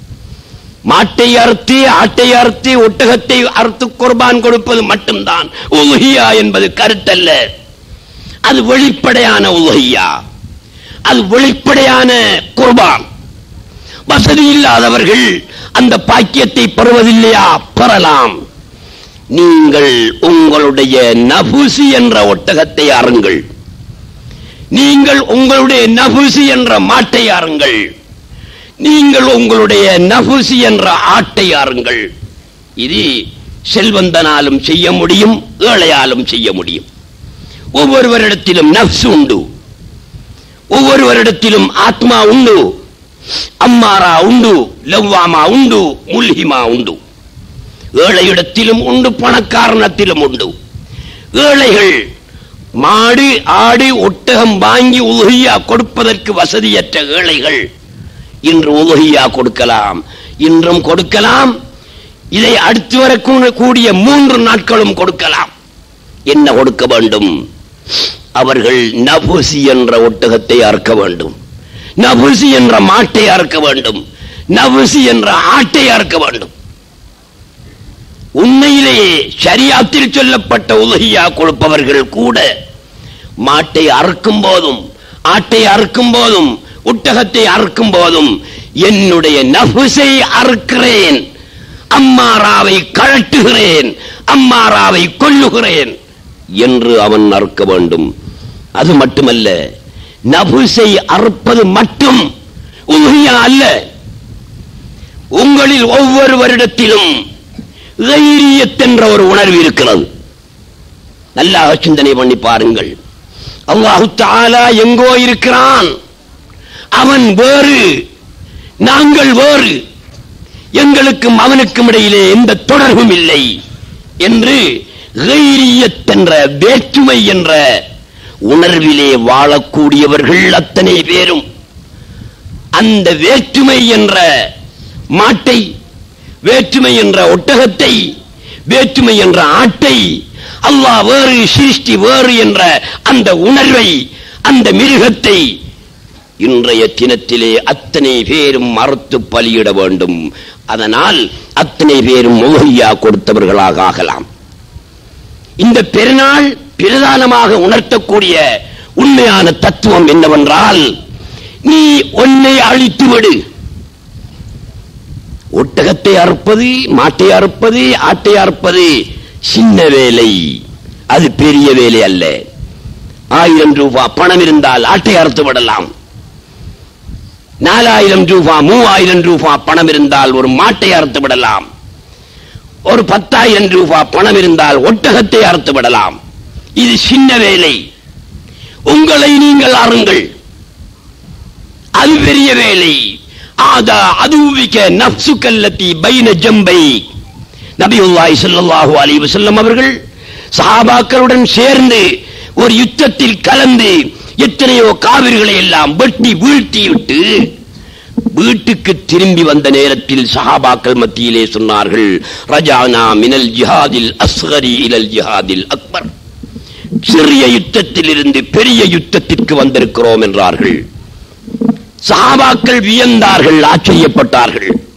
மாட்டை அறுத்து ஆட்டை அறுத்து ஒட்டகத்தை அறுத்து குர்பான் கொடுப்பது மட்டும்தான் உலகியா என்பது கருத்தல்ல அது வெளிப்படையான உலகியா அது வெளிப்படையான குர்பான் வசதி இல்லாதவர்கள் அந்த பாக்கியத்தை பெறுவதில்லையா பெறலாம் நீங்கள் உங்களுடைய நபுசி என்ற ஒட்டகத்தை அருங்கள் நீங்கள் உங்களுடைய நபுசி என்ற மாட்டை அருங்கள் நீங்கள் உங்களுடைய நபுசி என்ற ஆட்டை அருங்கள் இது செல்வந்தனாலும் செய்ய முடியும் ஏழையாலும் செய்ய முடியும் ஒவ்வொருவரிடத்திலும் நப்சு உண்டு ஒவ்வொருவரிடத்திலும் ஆத்மா உண்டு அம்மாரா உண்டு லவ்வாமா உண்டு முல்ஹிமா உண்டு ஏழையிடத்திலும் உண்டு பணக்காரணத்திலும் உண்டு ஏழைகள் மாடு ஆடு ஒட்டகம் வாங்கி உலகியா கொடுப்பதற்கு வசதியற்ற ஏழைகள் இன்று உலகியா கொடுக்கலாம் இன்றும் கொடுக்கலாம் இதை அடுத்து வரக்கூடிய மூன்று நாட்களும் கொடுக்கலாம் என்ன கொடுக்க வேண்டும் அவர்கள் நபுசி என்ற ஒட்டகத்தை அறுக்க வேண்டும் நபுசி என்ற மாட்டை அறுக்க வேண்டும் நபுசி என்ற ஆட்டை அறுக்க வேண்டும் உண்மையிலேயே ஷரியாத்தில் சொல்லப்பட்ட உலகியா கொடுப்பவர்கள் கூட மாட்டை அறுக்கும் போதும் ஆட்டை அறுக்கும் போதும் ஒட்டகத்தை அறுக்கும் போதும் என்னுடைய நபுசை அறுக்கிறேன் அம்மாராவை கழட்டுகிறேன் அம்மாராவை கொல்லுகிறேன் என்று அவன் அறுக்க வேண்டும் அது மட்டுமல்ல நபுசை அறுப்பது மட்டும் உலகியா அல்ல உங்களில் ஒவ்வொரு வருடத்திலும் தைரியத் என்ற ஒரு உணர்வு இருக்கிறது நல்லா சிந்தனை பண்ணி பாருங்கள் அல்லாஹு தாலா எங்கோ இருக்கிறான் அவன் வேறு நாங்கள் வேறு எங்களுக்கும் அவனுக்கும் இடையிலே எந்த தொடர்பும் இல்லை என்று கைரியத் என்ற வேற்றுமை என்ற உணர்விலே வாழக்கூடியவர்கள் அத்தனை பேரும் அந்த வேற்றுமை என்ற மாட்டை வேற்றுமை என்ற ஒட்டகத்தை வேற்றுமை என்ற ஆட்டை அல்லாஹ் வேறு சிருஷ்டி வேறு என்ற அந்த உணர்வை அந்த மிருகத்தை இன்றைய தினத்திலே அத்தனை பேரும் மறுத்து பலியிட வேண்டும் அதனால் அத்தனை பேரும் மோகியா கொடுத்தவர்களாக ஆகலாம் இந்த பெருநாள் பிரதானமாக உணர்த்தக்கூடிய உண்மையான தத்துவம் என்னவென்றால் நீ உன்னை அழித்து விடு ஒட்டகத்தை அறுப்பது மாட்டை அறுப்பது ஆட்டை அறுப்பது சின்ன வேலை அது பெரிய வேலை அல்ல ஆயிரம் ரூபாய் பணம் இருந்தால் ஆட்டை அறுத்து விடலாம் நாலாயிரம் ரூபாய் மூவாயிரம் ரூபாய் பணம் இருந்தால் ஒரு மாட்டை அறுத்து விடலாம் ஒரு பத்தாயிரம் ரூபாய் பணம் இருந்தால் ஒட்டகத்தை அறுத்து விடலாம் இது சின்ன வேலை உங்களை நீங்கள் அருங்கள் அது பெரிய வேலை ஆதா அதுவிக்க நப்சு கல்லத்தி பைன ஜம்பை நபியுல்லாஹி ஸல்லல்லாஹு அலைஹி வஸல்லம் அவர்கள் சஹாபாக்களுடன் சேர்ந்து ஒரு யுத்தத்தில் கலந்து எத்தனையோ காவிர்களை எல்லாம் வெட்டி வீழ்த்தி விட்டு வீட்டுக்கு திரும்பி வந்த நேரத்தில் சஹாபாக்கள் மத்தியிலே சொன்னார்கள் ரஜானா மினல் ஜிஹாதில் அஸ்கரி இலல் ஜிஹாதில் அக்பர் சிறிய யுத்தத்தில் இருந்து பெரிய யுத்தத்திற்கு வந்திருக்கிறோம் என்றார்கள் சஹாபாக்கள் வியந்தார்கள் ஆச்சரியப்பட்டார்கள்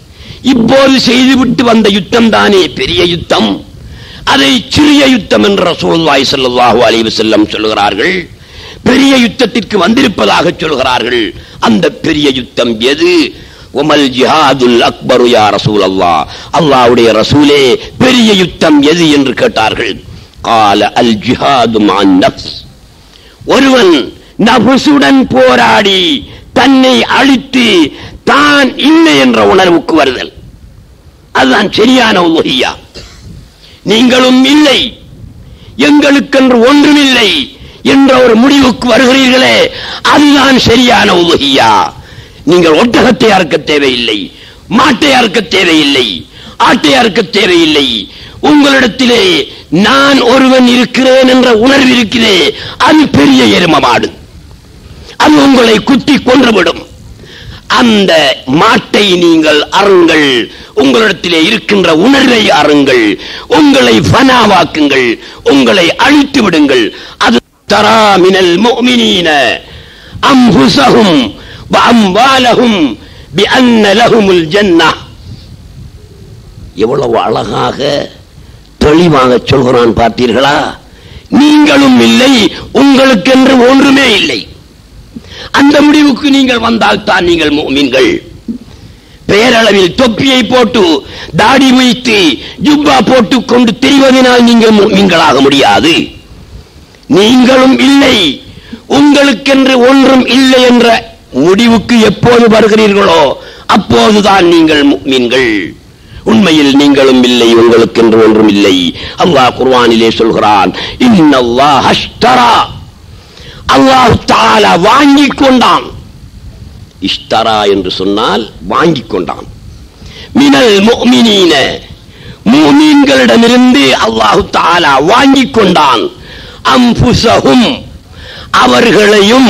இப்போது செய்துவிட்டு வந்த யுத்தம் தானே பெரிய யுத்தம் அதை சிறிய யுத்தம் என்று ரசூலுல்லாஹி ஸல்லல்லாஹு அலைஹி வஸல்லம் சொல்கிறார்கள் பெரிய யுத்தத்திற்கு வந்திருப்பதாக சொல்கிறார்கள் அந்த பெரிய யுத்தம் எது உமல் ஜிஹாதுல் அக்பரு யா ரசூல் அல்லாஹ் அல்லாஹ்வுடைய ரசூலே பெரிய யுத்தம் எது என்று கேட்டார்கள் கால அல் ஜிஹாது மான் நஃப்ஸ் ஒருவன் நபுசுடன் போராடி தன்னை அழித்து தான் இல்லை என்ற உணர்வுக்கு வருதல் அதுதான் சரியான உலகியா நீங்களும் இல்லை எங்களுக்கென்று ஒன்றுமில்லை என்ற ஒரு முடிவுக்கு வருகிறீர்களே அதுதான் சரியான உலகியா நீங்கள் ஒட்டகத்தை அறுக்க தேவையில்லை மாட்டை அறுக்க தேவையில்லை ஆட்டை அறுக்க தேவையில்லை உங்களிடத்திலே நான் ஒருவன் இருக்கிறேன் என்ற உணர்வு இருக்கிறே அது பெரிய எரும மாடு அது உங்களை குத்தி கொன்றுவிடும் அந்த மாட்டை நீங்கள் அருங்கள் உங்களிடத்திலே இருக்கின்ற உணர்வை அருங்கள் உங்களை ஃபனாவாக்குங்கள் உங்களை அழித்து விடுங்கள் அது தரா மினல் முஃமினீன அம்புசஹும் வஅம்வாலஹும் பிஅன்ன லஹுமுல் ஜன்னah எவ்வளவு அழகாக தெளிவாக சொல்கிறான் பார்த்தீர்களா நீங்களும் இல்லை உங்களுக்கென்று ஒன்றுமே இல்லை அந்த முடிவுக்கு நீங்கள் வந்தால் தான் நீங்கள் மீன்கள் பெயரளவில் தொப்பியை போட்டு தாடி வைத்து ஜுப்பா போட்டு கொண்டு தெரிவதனால் நீங்கள் மீன்களாக முடியாது நீங்களும் இல்லை உங்களுக்கென்று ஒன்றும் இல்லை என்ற முடிவுக்கு எப்போது வருகிறீர்களோ அப்போதுதான் நீங்கள் மீன்கள் உண்மையில் நீங்களும் இல்லை உங்களுக்கென்று ஒன்றும் இல்லை அல்லாஹ் குர்ஆனிலே சொல்கிறான் இன்னல்லாஹ் அஷ்தரா அல்லாஹ் தாலா வாங்கிக் கொண்டான் இஷ்தரா என்று சொன்னால் வாங்கிக் கொண்டான் மினல் முஃமினீன மூமீன்களிடமிருந்து அல்லாஹு தாலா வாங்கிக் கொண்டான் அம்புசஹும் அவர்களையும்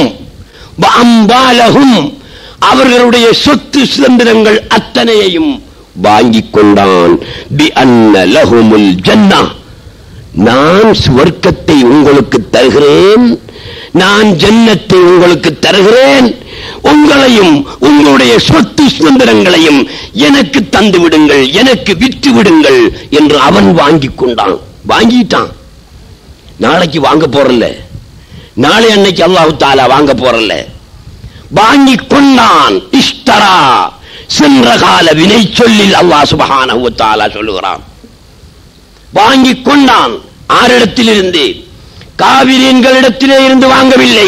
அம்பாலகும் அவர்களுடைய சொத்து சுதந்திரங்கள் அத்தனையையும் வாங்கிக் கொண்டான் பி அன்ன லஹுமுல் ஜன்னா நான் சுவர்க்கத்தை உங்களுக்கு தருகிறேன் நான் ஜன்னத்தை உங்களுக்கு தருகிறேன் உங்களையும் உங்களுடைய சொத்து சுதந்திரங்களையும் எனக்கு தந்து விடுங்கள் எனக்கு விற்று விடுங்கள் என்று அவன் வாங்கிக் கொண்டான் வாங்கிட்டான் நாளைக்கு வாங்க போறல நாளை அன்னைக்கு அல்லாஹு தாலா வாங்க போறல வாங்கி கொண்டான் இஷ்தரா சென்ற கால வினை சொல்லில் அல்லாஹ் சுபஹானஹு வ தஆலா சொல்லுகிறான் வாங்கி கொண்டான் ஆரிடத்திலிருந்து காவிரியன்களிடத்திலே இருந்து வாங்கவில்லை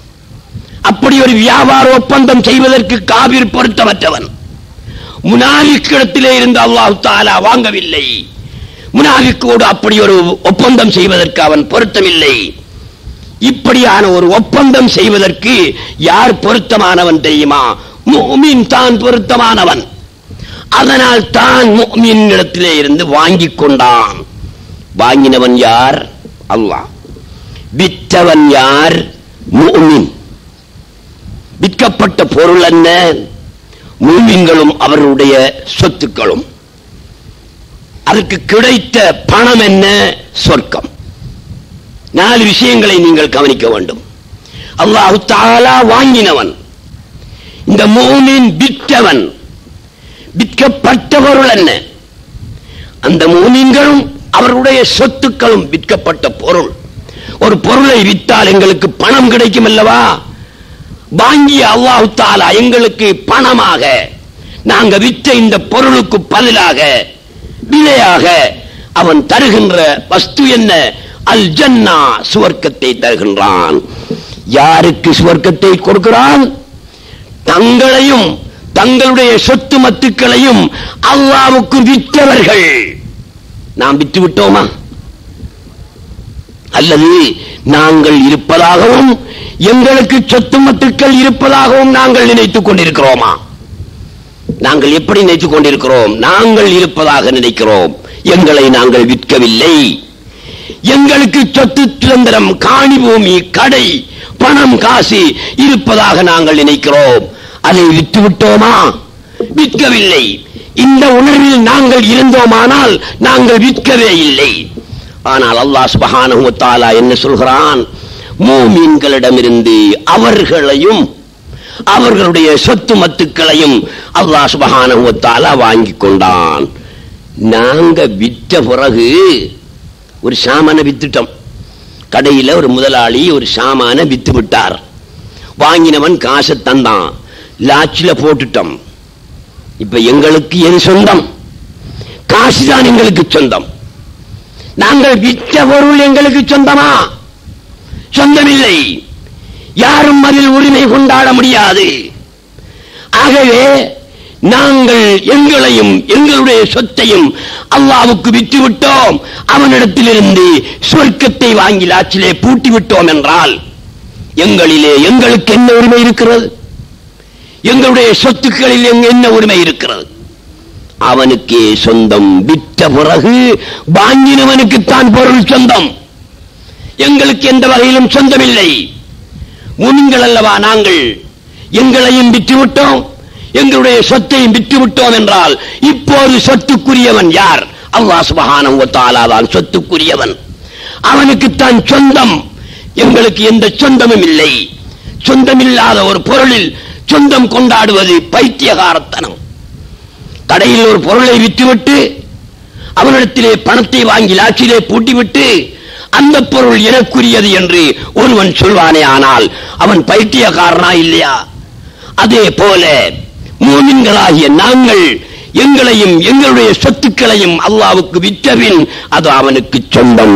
அப்படி ஒரு வியாபார ஒப்பந்தம் செய்வதற்கு காவிர் பொருத்தமற்றவன் முனாலிக்கிடத்திலே இருந்து அல்லாஹு தாலா வாங்கவில்லை முனாலிக்கோடு அப்படி ஒரு ஒப்பந்தம் செய்வதற்கு அவன் பொருத்தமில்லை இப்படியான ஒரு ஒப்பந்தம் செய்வதற்கு யார் பொருத்தமானவன் தெரியுமா முஃமின் தான் பொருத்தமானவன் அதனால் தான் முஃமின் இடத்திலே இருந்து வாங்கிக் கொண்டான் வாங்கினவன் யார் அல்லாஹ் விற்றவன் யார் முஃமின் விற்கப்பட்ட பொருள் என்ன மூமின்களும் அவர்களுடைய சொத்துக்களும் அதற்கு கிடைத்த பணம் என்ன சொர்க்கம் நாலு விஷயங்களை நீங்கள் கவனிக்க வேண்டும் அல்லாஹு தாலா வாங்கினவன் இந்த மூமின் விற்றவன் விற்கப்பட்ட பொருள் என்ன அந்த மூமின்களும் அவர்களுடைய சொத்துக்களும் விற்கப்பட்ட பொருள் ஒரு பொருளை விற்றால் எங்களுக்கு பணம் கிடைக்கும் அல்லவா வாங்கிய அல்லாஹு தாலா எங்களுக்கு பணமாக நாங்க விற்ற இந்த பொருளுக்கு பதிலாக விலையாக அவன் தருகின்ற வஸ்து என்ன அல் ஜன்னா சுவர்க்கத்தை தருகின்றான் யாருக்கு சுவர்க்கத்தை கொடுக்கிறான் தங்களையும் தங்களுடைய சொத்து மத்துக்களையும் அல்லாவுக்கு விற்றவர்கள் நாம் விற்று விட்டோமா அல்லது நாங்கள் இருப்பதாகவும் எங்களுக்கு சொத்து மத்துக்கள் இருப்பதாகவும் நாங்கள் நினைத்துக் கொண்டிருக்கிறோமா நாங்கள் எப்படி நினைத்துக் கொண்டிருக்கிறோம் நாங்கள் இருப்பதாக நினைக்கிறோம் எங்களை நாங்கள் விற்கவில்லை எங்களுக்கு சொத்து சுதந்திரம் காணி பூமி கடை பணம் காசு இருப்பதாக நாங்கள் நினைக்கிறோம் அதை விற்று விட்டோமா விற்கவில்லை இந்த உணர்வில் நாங்கள் இருந்தோமானால் நாங்கள் விற்கவே இல்லை ஆனால் அல்லாஹ் சுபஹானஹு வ தஆலா என்ன சொல்கிறான் மூமின்களிடமிருந்து அவர்களையும் அவர்களுடைய சொத்து மத்துக்களையும் அல்லாஹ் சுபஹானஹு வ தஆலா வாங்கி கொண்டான் நாங்க விற்ற பிறகு ஒரு சாமான வித்துட்டோம் கடையில ஒரு முதலாளி ஒரு சாமான வித்து விட்டார் வாங்கினவன் காசை தந்தான் லாட்சில போட்டுட்டோம் இப்ப எங்களுக்கு எது சொந்தம் காசுதான் எங்களுக்கு சொந்தம் நாங்கள் விற்ற பொருள் எங்களுக்கு சொந்தமா சொந்தமில்லை யாரும் அதில் உரிமை கொண்டாட முடியாது ஆகவே நாங்கள் எங்களையும் எங்களுடைய சொத்தையும் அல்லாவுக்கு விட்டு விட்டோம் அவனிடத்திலிருந்து சொர்க்கத்தை வாங்கி லாச்சிலே பூட்டி விட்டோம் என்றால் எங்களிலே எங்களுக்கு என்ன உரிமை இருக்கிறது எங்களுடைய சொத்துக்களில் எங்க என்ன உரிமை இருக்கிறது அவனுக்கே சொந்தம் விற்ற பிறகு வாங்கினவனுக்குத்தான் பொருள் சொந்தம் எங்களுக்கு எந்த வகையிலும் சொந்தமில்லை முன்கள் அல்லவா நாங்கள் எங்களையும் விற்று விட்டோம் எங்களுடைய சொத்தையும் விற்று விட்டோம் என்றால் இப்போது சொத்துக்குரியவன் யார் அல்லாஹ் சுபஹானஹு வ தஆலா தான் சொத்துக்குரியவன் அவனுக்குத்தான் சொந்தம் எங்களுக்கு எந்த சொந்தமும் இல்லை சொந்தமில்லாத ஒரு பொருளில் சொந்தம் கொண்டாடுவது பைத்தியகாரத்தனம் கடையில் ஒரு பொருளை விற்றுவிட்டு அவனிடத்திலே பணத்தை வாங்கி லாட்சியிலே பூட்டிவிட்டு அந்த பொருள் எனக்குரியது என்று ஒருவன் சொல்வானே ஆனால் அவன் பைத்தியக்காரனா இல்லையா அதே போல மூமின்களாகிய நாங்கள் எங்களையும் எங்களுடைய சொத்துக்களையும் அல்லாவுக்கு விற்றபின் அது அவனுக்கு சொந்தம்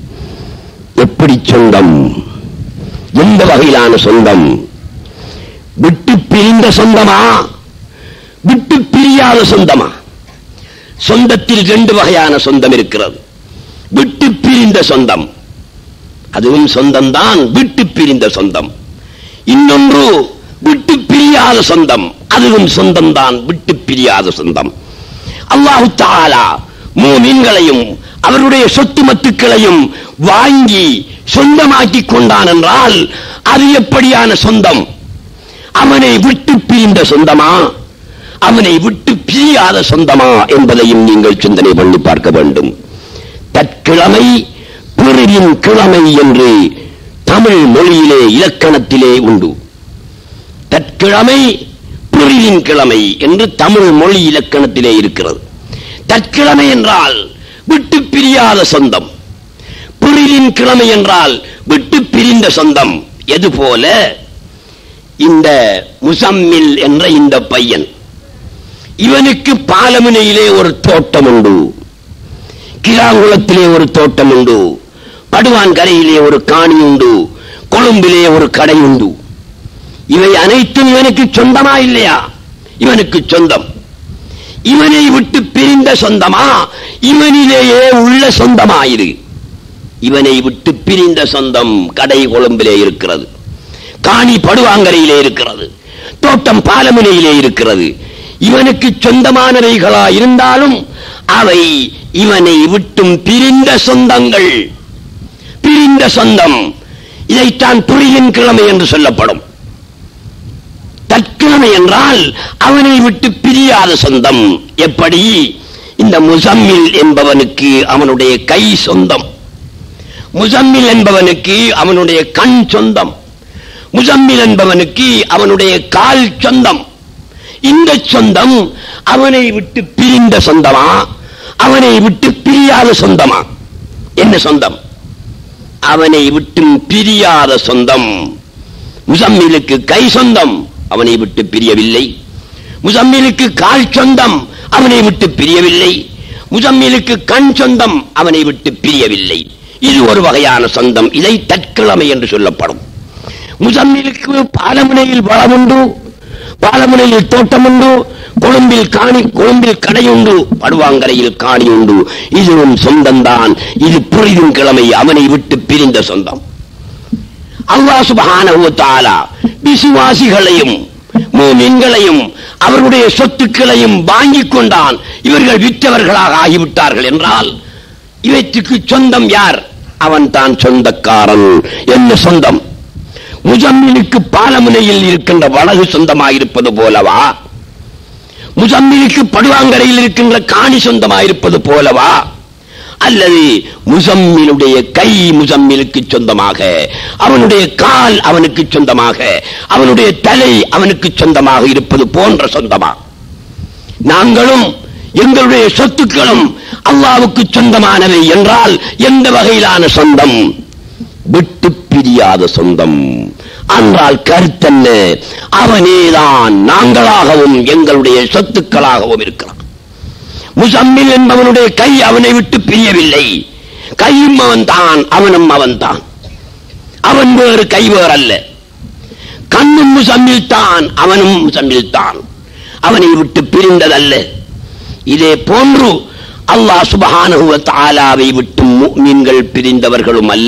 எப்படி சொந்தம் எந்த வகையிலான சொந்தம் விட்டு பிரிந்த சொந்தமா விட்டு பிரியாத சொந்தமா சொந்தத்தில் ரெண்டு வகையான சொந்தம் இருக்கிறது விட்டு பிரிந்த சொந்தம் அதுவும் சொந்தம்தான் விட்டு பிரிந்த சொந்தம் இன்னொன்று விட்டு பிரியாத சொந்தம் அதுவும் சொந்தம்தான் விட்டு பிரியாத சொந்தம் அல்லாஹு தாலா மூமின்களையும் அவருடைய சொத்து மத்துக்களையும் வாங்கி சொந்தமாக்கி கொண்டான் என்றால் அது எப்படியான சொந்தம் அவனை விட்டு பிரிந்த சொந்தமா அவனை விட்டு பிரியாத சொந்தமா என்பதையும் நீங்கள் சிந்தனை பண்ணி பார்க்க வேண்டும் தற்கிழமை பிறரின் கிழமை என்று தமிழ் மொழியிலே இலக்கணத்திலே உண்டு தற்கிழமை பிறரின் கிழமை என்று தமிழ் மொழி இலக்கணத்திலே இருக்கிறது தற்கிழமை என்றால் விட்டு பிரியாத சொந்தம் பிறரின் கிழமை என்றால் விட்டு பிரிந்த சொந்தம் எது போல இந்த முசம்மில் என்ற இந்த பையன் இவனுக்கு பாலமுனையிலே ஒரு தோட்டம் உண்டு கிராங்குளத்திலே ஒரு தோட்டம் உண்டு படுவான் கரையிலே ஒரு காணி உண்டு கொழும்பிலே ஒரு கடை உண்டு இவை அனைத்தும் இவனுக்கு சொந்தமா இல்லையா இவனுக்கு சொந்தம் இவனை விட்டு பிரிந்த சொந்தமா இவனிலேயே உள்ள சொந்தமா இது இவனை விட்டு பிரிந்த சொந்தம் கடை கொழும்பிலே இருக்கிறது காணி படுவாங்கரையிலே இருக்கிறது தோட்டம் பாலமுனையிலே இருக்கிறது இவனுக்கு சொந்தமானவைகளா இருந்தாலும் அவை இவனை விட்டும் பிரிந்த சொந்தங்கள் பிரிந்த சொந்தம் இதைத்தான் புரியின் கிழமை என்று சொல்லப்படும் தற்கிழமை என்றால் அவனை விட்டு பிரியாத சொந்தம் எப்படி இந்த முசம்மில் என்பவனுக்கு அவனுடைய கை சொந்தம் முசம்மில் என்பவனுக்கு அவனுடைய கண் சொந்தம் முசம்மில் என்பவனுக்கு அவனுடைய கால் சொந்தம் இந்த சொந்தம் அவனை விட்டு பிரிந்த சொந்தமா அவனை விட்டு பிரியாத சொந்தமா என்ன சொந்தம் அவனை விட்டு பிரியாத சொந்தம் முசம்மிலுக்கு கை சொந்தம் அவனை விட்டு பிரியவில்லை முசம்மிலுக்கு கால் சொந்தம் அவனை விட்டு பிரியவில்லை முசம்மிலுக்கு கண் சொந்தம் அவனை விட்டு பிரியவில்லை இது ஒரு வகையான சொந்தம் இதை தற்கிழமை என்று சொல்லப்படும் முசம்மிலுக்கு பாலமுனையில் வளமுண்டு பாலமுனையில் தோட்டம் உண்டு கொழும்பில் காணி கொழும்பில் கடை உண்டு படுவாங்கரையில் காணி உண்டு இதுவும் சொந்தம்தான் இது புரிதும் கிழமை அவனை விட்டு பிரிந்த சொந்தம் அல்லாஹ் சுப்ஹானஹு வ தஆலா விசுவாசிகளையும் மூமின்களையும் அவர்களுடைய சொத்துக்களையும் வாங்கிக் கொண்டான் இவர்கள் விற்றவர்களாக ஆகிவிட்டார்கள் என்றால் இவற்றுக்கு சொந்தம் யார் அவன் தான் சொந்தக்காரன் என்ன சொந்தம் முஜம்மிலுக்கு பாலமுனையில் இருக்கின்ற வடகு சொந்தமாயிருப்பது போலவா முஜம்மிலுக்கு படுவாங்கரையில் இருக்கின்ற காணி சொந்தமாயிருப்பது போலவா அல்லது முசம்மிலுடைய கை முசம்மிலுக்கு சொந்தமாக அவனுடைய கால் அவனுக்கு சொந்தமாக அவனுடைய தலை அவனுக்கு சொந்தமாக இருப்பது போன்ற சொந்தமா நாங்களும் எங்களுடைய சொத்துக்களும் அல்லாவுக்கு சொந்தமானவை என்றால் எந்த வகையிலான சொந்தம் விட்டு பிரியாத சொந்தம் என்றால் கருத்தென்ன அவனேதான் நாங்களாகவும் எங்களுடைய சொத்துக்களாகவும் இருக்கிறான் முசம்மில் என்பவனுடைய கை அவனை விட்டு பிரியவில்லை கையும் அவன் தான் அவனும் அவன் தான் அவன் வேறு கை வேறு அல்ல கண்ணும் முசம்மில் தான் அவனும் முசம்மில் தான் அவனை விட்டு பிரிந்ததல்ல இதே போன்று அல்லாஹ் சுபஹானஹு வ தஆலாவை விட்டு முஃமின்கள் பிரிந்தவர்களும் அல்ல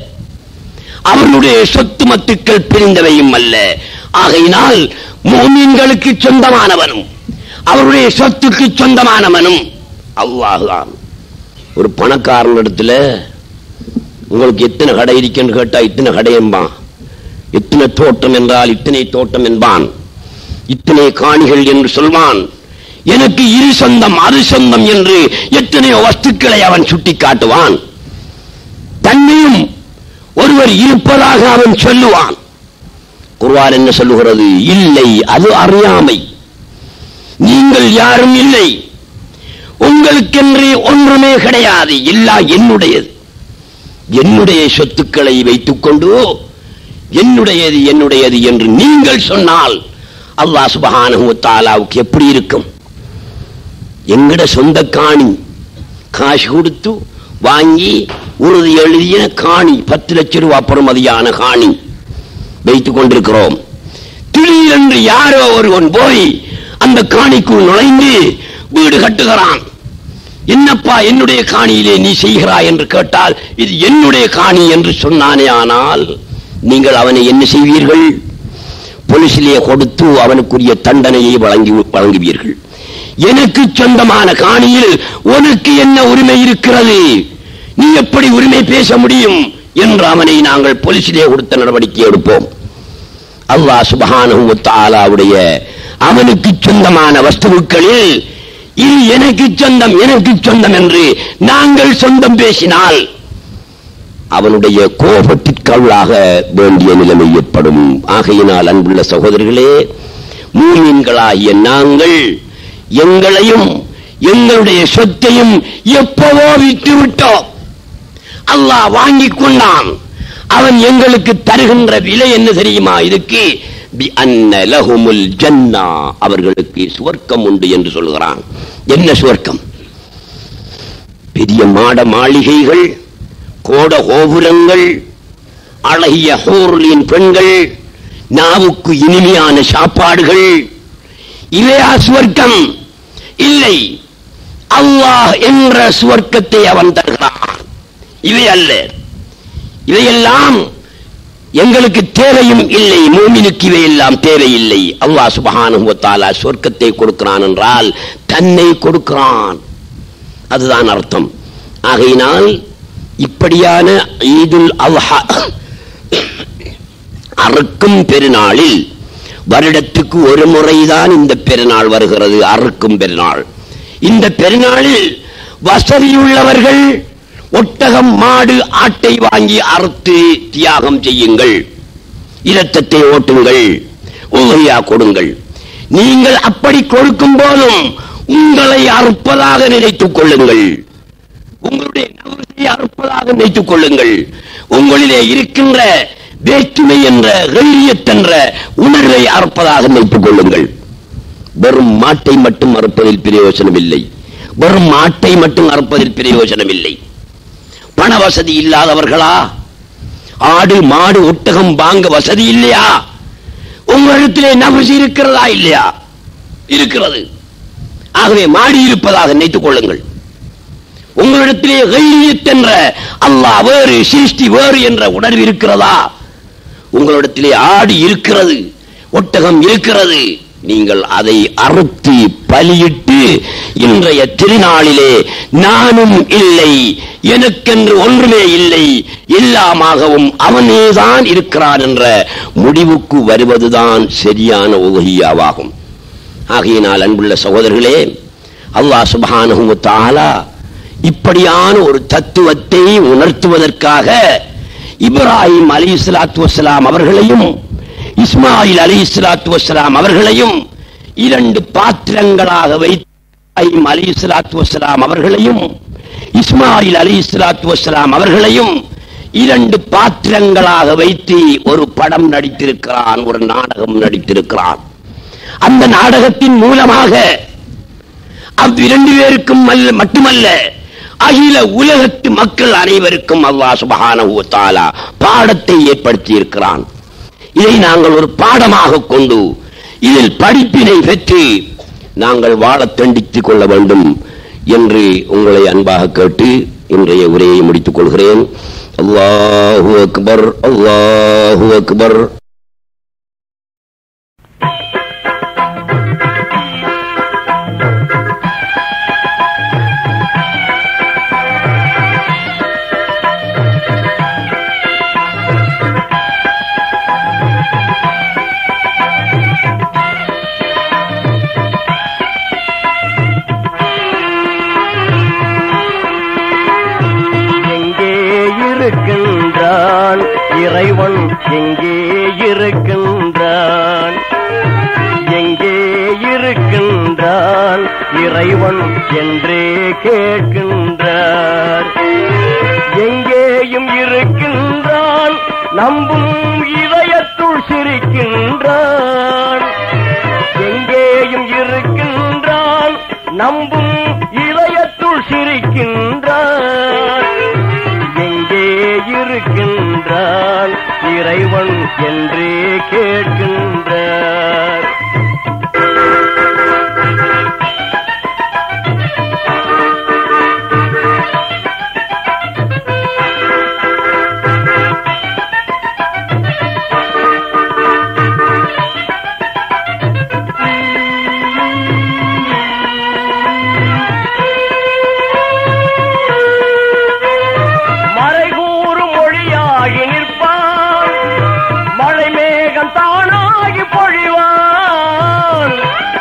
அவனுடைய சொத்து மத்துக்கள் பிரிந்தவையும் அல்ல ஆகையினால் முஃமின்களுக்கு சொந்தமானவனும் அவருடைய சொத்துக்கு சொந்தமானவனும் அல்லாஹ்தான் ஒரு பணக்காரனிடத்துல உங்களுக்கு எத்தனை கடை இருக்குன்னு கேட்டா இத்தனை கடை என்பான் எத்தனை தோட்டம் என்றால் இத்தனை தோட்டம் என்பான் இத்தனை காணிகள் என்று சொல்வான் எனக்கு இரு சொந்தம் அது சொந்தம் என்று எத்தனையோ வஸ்துக்களை அவன் சுட்டி காட்டுவான் தன்மையும் ஒருவர் இருப்பதாக அவன் சொல்லுவான் குர்ஆன் என்ன சொல்லுகிறது இல்லை அது அறியாமை நீங்கள் யாரும் இல்லை உங்களுக்கென்று ஒன்றுமே கிடையாது இல்லா என்னுடையது என்னுடைய சொத்துக்களை வைத்துக் கொண்டு என்னுடையது என்னுடையது என்று நீங்கள் சொன்னால் அல்லாஹ் சுபஹானஹு வ தஆலாவுக்கு எப்படி இருக்கும் எங்கட சொந்த காணி காசு கொடுத்து வாங்கி உறுதி எழுதிய காணி பத்து லட்சம் ரூபாய் பெறுமதியான காணி வைத்துக் கொண்டிருக்கிறோம் திடீரென்று யாரோ ஒருவன் போய் அந்த காணிக்குள் நுழைந்து வீடு கட்டுகிறான் என்னப்பா என்னுடைய காணியிலே நீ செய்கிறாய் என்று கேட்டால் இது என்னுடைய காணி என்று சொன்னானே ஆனால் நீங்கள் அவனை என்ன செய்வீர்கள் போலீசிலே கொடுத்து அவனுக்குரிய தண்டனையை வழங்கி வழங்குவீர்கள் எனக்கு சொந்தமான காணியில் உனக்கு என்ன உரிமை இருக்கிறது நீ எப்படி உரிமை பேச முடியும் என்று அவனை நாங்கள் போலீசிலே கொடுத்த நடவடிக்கை எடுப்போம் அல்லாஹ் சுபஹானஹு வ தஆலாவுடைய அவனுக்கு சொந்தமான வஸ்துக்களில் இது எனக்கு சொந்தம் எனக்கு சொந்தம் என்று நாங்கள் சொந்தம் பேசினால் அவனுடைய கோபத்திற்கள்ளாக வேண்டிய நிலைமை ஏற்படும் ஆகையினால் அன்புள்ள சகோதரர்களே மூமின்களாகிய நாங்கள் எங்களையும் எங்களுடைய சொத்தையும் எப்பவோ விட்டு விட்டோம் அல்லாஹ் வாங்கிக் கொண்டான் அவன் எங்களுக்கு தருகின்ற விலை என்ன தெரியுமா இதுக்கு பி அன்ன லஹுமுல் ஜன்னா அவர்களுக்கு சுவர்க்கம் உண்டு என்று சொல்கிறான் என்ன சுவர்க்கம் பெரிய மாட மாளிகைகள் கோட கோபுரங்கள் அழகிய ஹோர்லின் பெண்கள் நாவுக்கு இனிமையான சாப்பாடுகள் இவையா சுவர்க்கம் இல்லை அல்லாஹ் என்ற சுவர்க்கத்தை அவன் தருகிறான் இவை அல்ல இவையெல்லாம் எங்களுக்கு தேவையும் இல்லை மூமினுக்கு இவையெல்லாம் தேவையில்லை அல்லாஹ் சுபஹானஹு வ தஆலா சொர்க்கத்தை கொடுக்கிறான் என்றால் தன்னை கொடுக்கிறான் அதுதான் அர்த்தம் ஆகையினால் இப்படியான ஈதுல் அல்ஹா அறுக்கும் பெருநாளில் வருடத்துக்கு ஒரு முறைதான் இந்த பெருநாள் வருகிறது அறுக்கும் பெருநாள் இந்த பெருநாளில் வசதியுள்ளவர்கள் ஒட்டகம் மாடு ஆட்டை வாங்கி அறுத்து தியாகம் செய்யுங்கள் இரத்தத்தை ஓட்டுங்கள் ஊரியா கொடுங்கள் நீங்கள் அப்படி கொடுக்கும் போதும் உங்களை அறுப்பதாக நினைத்துக் கொள்ளுங்கள் உங்களுடைய நவரத்தை அறுப்பதாக நினைத்துக் கொள்ளுங்கள் உங்களிலே இருக்கின்ற வேற்றுமை என்ற என்ற உணர்வை அறுப்பதாக நினைத்துக் கொள்ளுங்கள் வெறும் மாட்டை மட்டும் அறுப்பதில் பிரயோஜனம் இல்லை வெறும் மாட்டை மட்டும் அறுப்பதில் பிரயோஜனம் இல்லை பண வசதி இல்லாதவர்களா ஆடு மாடு ஒட்டகம் வாங்க வசதி இல்லையா உங்களிடத்திலே நபசி இருக்கிறதா இல்லையா இருக்கிறது ஆகவே மாடி இருப்பதாக நினைத்துக் கொள்ளுங்கள் உங்களிடத்திலே கைலியத் என்ற அல்லாஹ் வேறு சிருஷ்டி வேறு என்ற உணர்வு இருக்கிறதா உங்களிடத்திலே ஆடு இருக்கிறது ஒட்டகம் இருக்கிறது நீங்கள் அதை அறுத்து பலியிட்டு இன்றைய திருநாளிலே நானும் இல்லை எனக்கென்று ஒன்றுமே இல்லை எல்லாமாகவும் அவனேதான் இருக்கிறான் என்ற முடிவுக்கு வருவதுதான் சரியான உதவியாவாகும் ஆகையினால் அன்புள்ள சகோதரர்களே அல்லாஹ் சுப்ஹானஹு வ தஆலா இப்படியான ஒரு தத்துவத்தை உணர்த்துவதற்காக இப்ராஹிம் அலி இஸ்லாத்து வசலாம் அவர்களையும் இஸ்மாயில் அலி இஸ்லாத்து வசலாம் அவர்களையும் இரண்டு பாத்திரங்களாக வைத்து இப்ராஹிம் அலி இஸ்லாத்து வசலாம் அவர்களையும் இஸ்மாயில் அலி இஸ்லாத்து வசலாம் அவர்களையும் இரண்டு பாத்திரங்களாக வைத்து ஒரு படம் நடித்திருக்கிறான் ஒரு நாடகம் நடித்திருக்கிறான் அந்த நாடகத்தின் மூலமாக அவ்விரண்டு பேருக்கும் அல்ல மட்டுமல்ல அகில உலகத்து மக்கள் அனைவருக்கும் அல்லாஹ் சுபஹானஹு வ தஆலா பாடத்தை ஏற்படுத்தி இருக்கிறான் இதை நாங்கள் ஒரு பாடமாக கொண்டு இதில் படிப்பினை பெற்று நாங்கள் வாழத் தண்டித்துக் கொள்ள வேண்டும் என்று உங்களை அன்பாக கேட்டு இன்றைய உரையை முடித்துக் கொள்கிறேன் அல்லாஹு அக்பர் அல்லாஹு அக்பர் எங்கே இருக்கின்றான் இறைவன் எங்கே இருக்கின்றான் எங்கே இருக்கின்றான் இறைவன் என்றே கேட்கின்றார் எங்கேயும் இருக்கின்றான் நம்பும் இதயத்துள் சிரிக்கின்றான் எங்கேயும் இருக்கின்றான் நம்பும் இதயத்துள் சிரிக்கின்றான் எங்கே இருக்கின்றான் இறைவன் என்றே கேட்கின்றார் மறைகூறு மொழியாகி நிற்பான் மழை மேகம் தானாகி பொழிவான்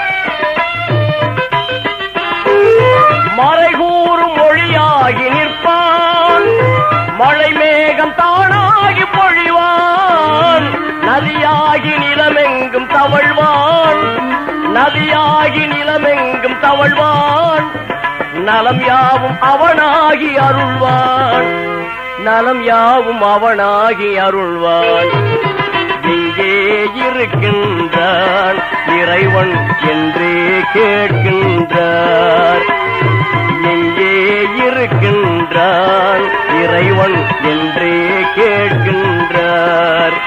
மறைகூறு மொழியாகி நிற்பான் மழை மேகம் தானாகி பொழிவான் நதியாகி நிலமெங்கும் தவழ்வான் நதியாகி நிலமெங்கும் தவழ்வான் நலம் யாவும் அவனாகி அருள்வான் நலம் யாவும் அவனாகி அருள்வான் எங்கே இருக்கின்றான் இறைவன் என்றே கேட்கின்றார் எங்கே இருக்கின்றான் இறைவன் என்றே கேட்கின்றார்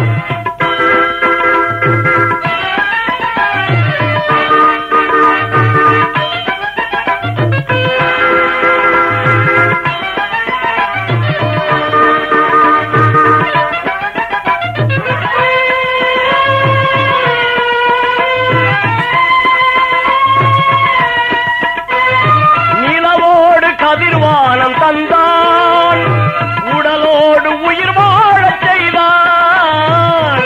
நிலவோடு கதிர்வானம் தந்தான் உடலோடு உயிர் வாழச் செய்தான்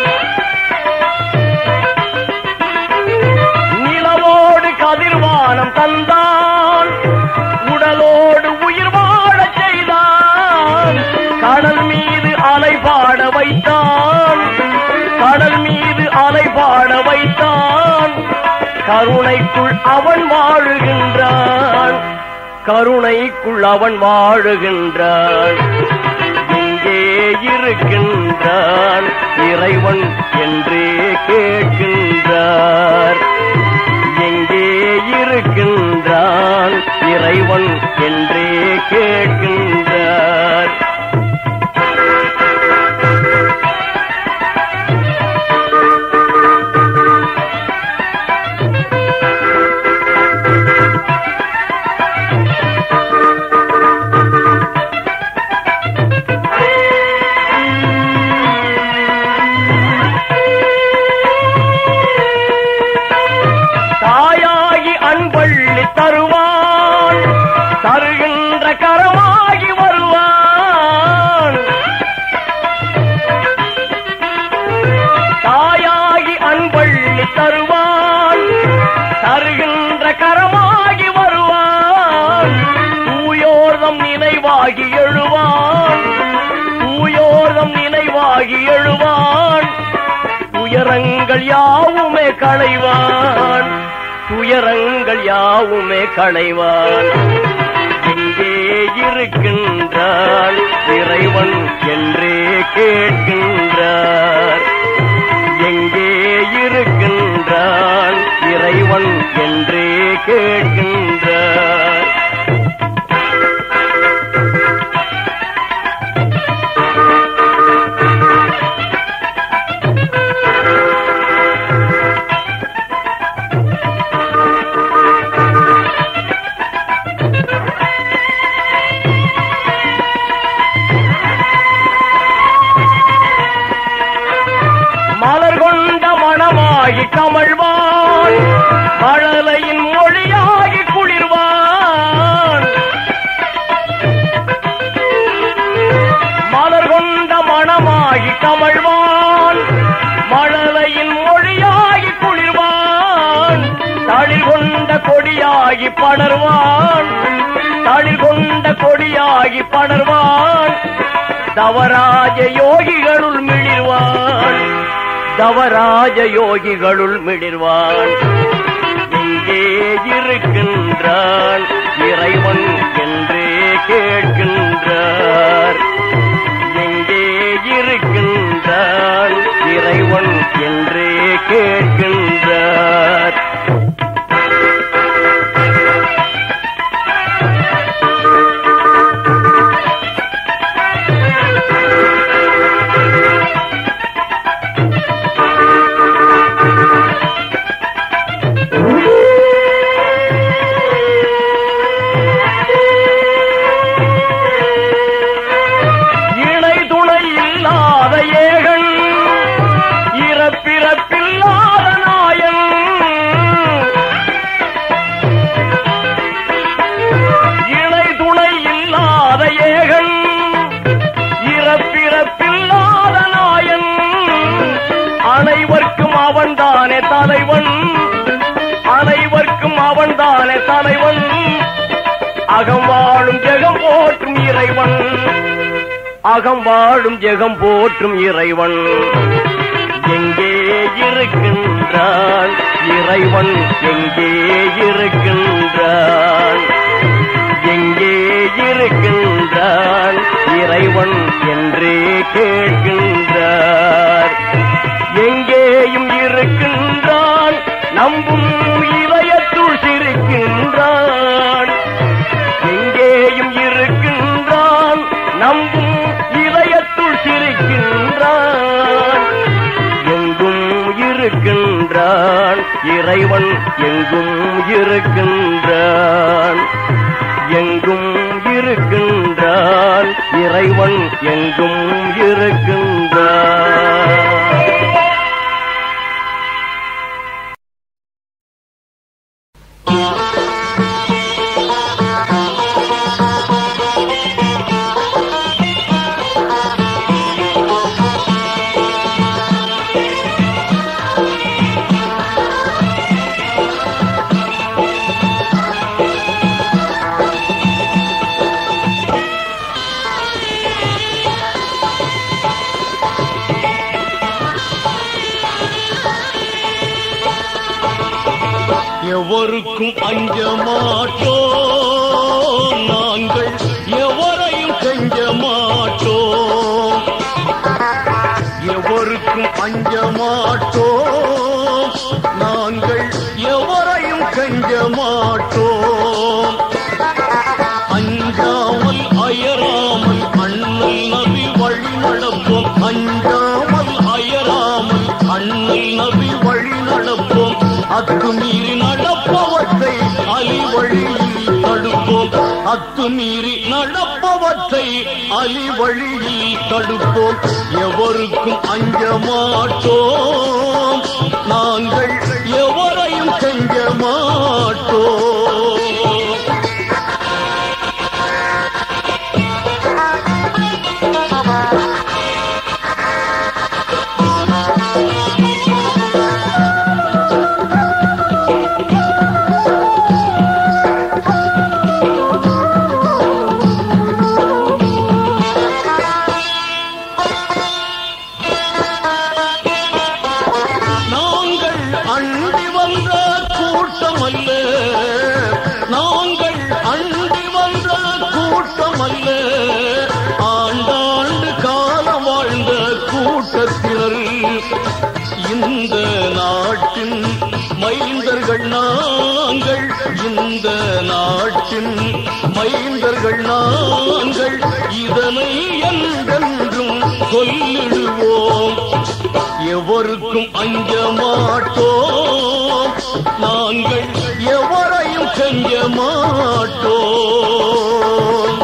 நிலவோடு கதிர்வானம் தந்தான் உடலோடு உயிர் வாழச் செய்தான் கடல் மீது அலை பாட வைத்தான் கடல் மீது அலை பாட வைத்தான் கருணைக்குள் அவன் வாழுகின்றான் கருணைக்குள் அவன் வாழுகின்றான் எங்கே இருக்கின்றான் இறைவன் என்றே கேட்கின்றார் எங்கே இருக்கின்றான் இறைவன் என்றே கேட்கின்றார் தாயாகி அன்பள்ளி தருவான் தருகின்ற கரமாகி வருவான் தாயாகி அன்பள்ளி தருவான் தருகின்ற கரமாகி வருவான் தூயோர் துயரங்கள் யாவுமே களைவான் துயரங்கள் யாவுமே களைவான் எங்கே இருக்கின்றான் இறைவன் என்றே கேட்கின்றார் எங்கே இருக்கின்றான் இறைவன் என்றே கேட்கின்றார் மலர் கொண்ட மணமாகி கமழ்வான் மழலையின் மொழியாகி குளிர்வான் மலர் கொண்ட மணமாகி கமழ்வான் மழலையின் மொழியாகி குளிர்வான் தளிர் கொண்ட கொடியாகி படர்வான் தளிர் கொண்ட கொடியாகி படர்வான் தவராஜ யோகிகளுள் மிளிர்வான் தவராஜ யோகிகளுள் மிளிர்வான் எங்கே இருக்கின்றான் இறைவன் என்றே கேட்கின்றார் எங்கே இருக்கின்றான் இறைவன் என்றே கேட்கின்றார் இணை துணை இல்லாத ஏகன் இறப்பிறப்பில்லாத நாயன் இணை துணை இல்லாத ஏகன் இறப்பிறப்பில்லாத நாயன் அனைவர்க்கும் அவன்தானே தலைவன் அனைவர்க்கும் அவன்தானே தலைவன் அகம் வாழும் ஜெகம் போற்றும் இறைவன் அகம் வாழும் ஜெகம் போற்றும் இறைவன் எங்கே இருக்கின்றான் இறைவன் எங்கே இருக்கின்றான் எங்கே இருக்கின்றான் இறைவன் என்றே கேட்கின்றார் எங்கேயும் இருக்கின்றான் நம்பும் இதயத்துள் சிரிக்கின்றான் எங்கேயும் இருக்கின்றான் நம்பும் இதயத்துள் சிரிக்கின்றான் எங்கும் இருக்கின்றான் இறைவன் எங்கும் இருக்கின்றான் எங்கும் இருக்கின்றான் இறைவன் எங்கும் இருக்கின்றான் எவருக்கும் அஞ்ச மாட்டோம் நாங்கள் எவரையும் கெஞ்ச மாட்டோம் எவருக்கும் அஞ்ச மாட்டோம் நாங்கள் எவரையும் கெஞ்ச மாட்டோம் அஞ்சாமல் அயராமல் அண்ணல் நபி வழி நடப்போம் அஞ்சாமல் அயராமல் அண்ணல் நபி வழி நடப்போம் அத்துமீறி நடப்பவற்றை அலி வழியில் தடுப்போம் அத்துமீறி நடப்பவற்றை அலி வழியில் தடுப்போம் எவருக்கும் அஞ்ச மாட்டோம் நாங்கள் எவரையும் செஞ்ச மாட்டோம் இந்த நாட்டின் மைந்தர்கள் நாங்கள் இந்த நாட்டின் மைந்தர்கள் நாங்கள் இதனை என்றென்றும் சொல்லிடுவோம் எவருக்கும் அஞ்ச மாட்டோம் நாங்கள் எவரையும் செஞ்ச மாட்டோம்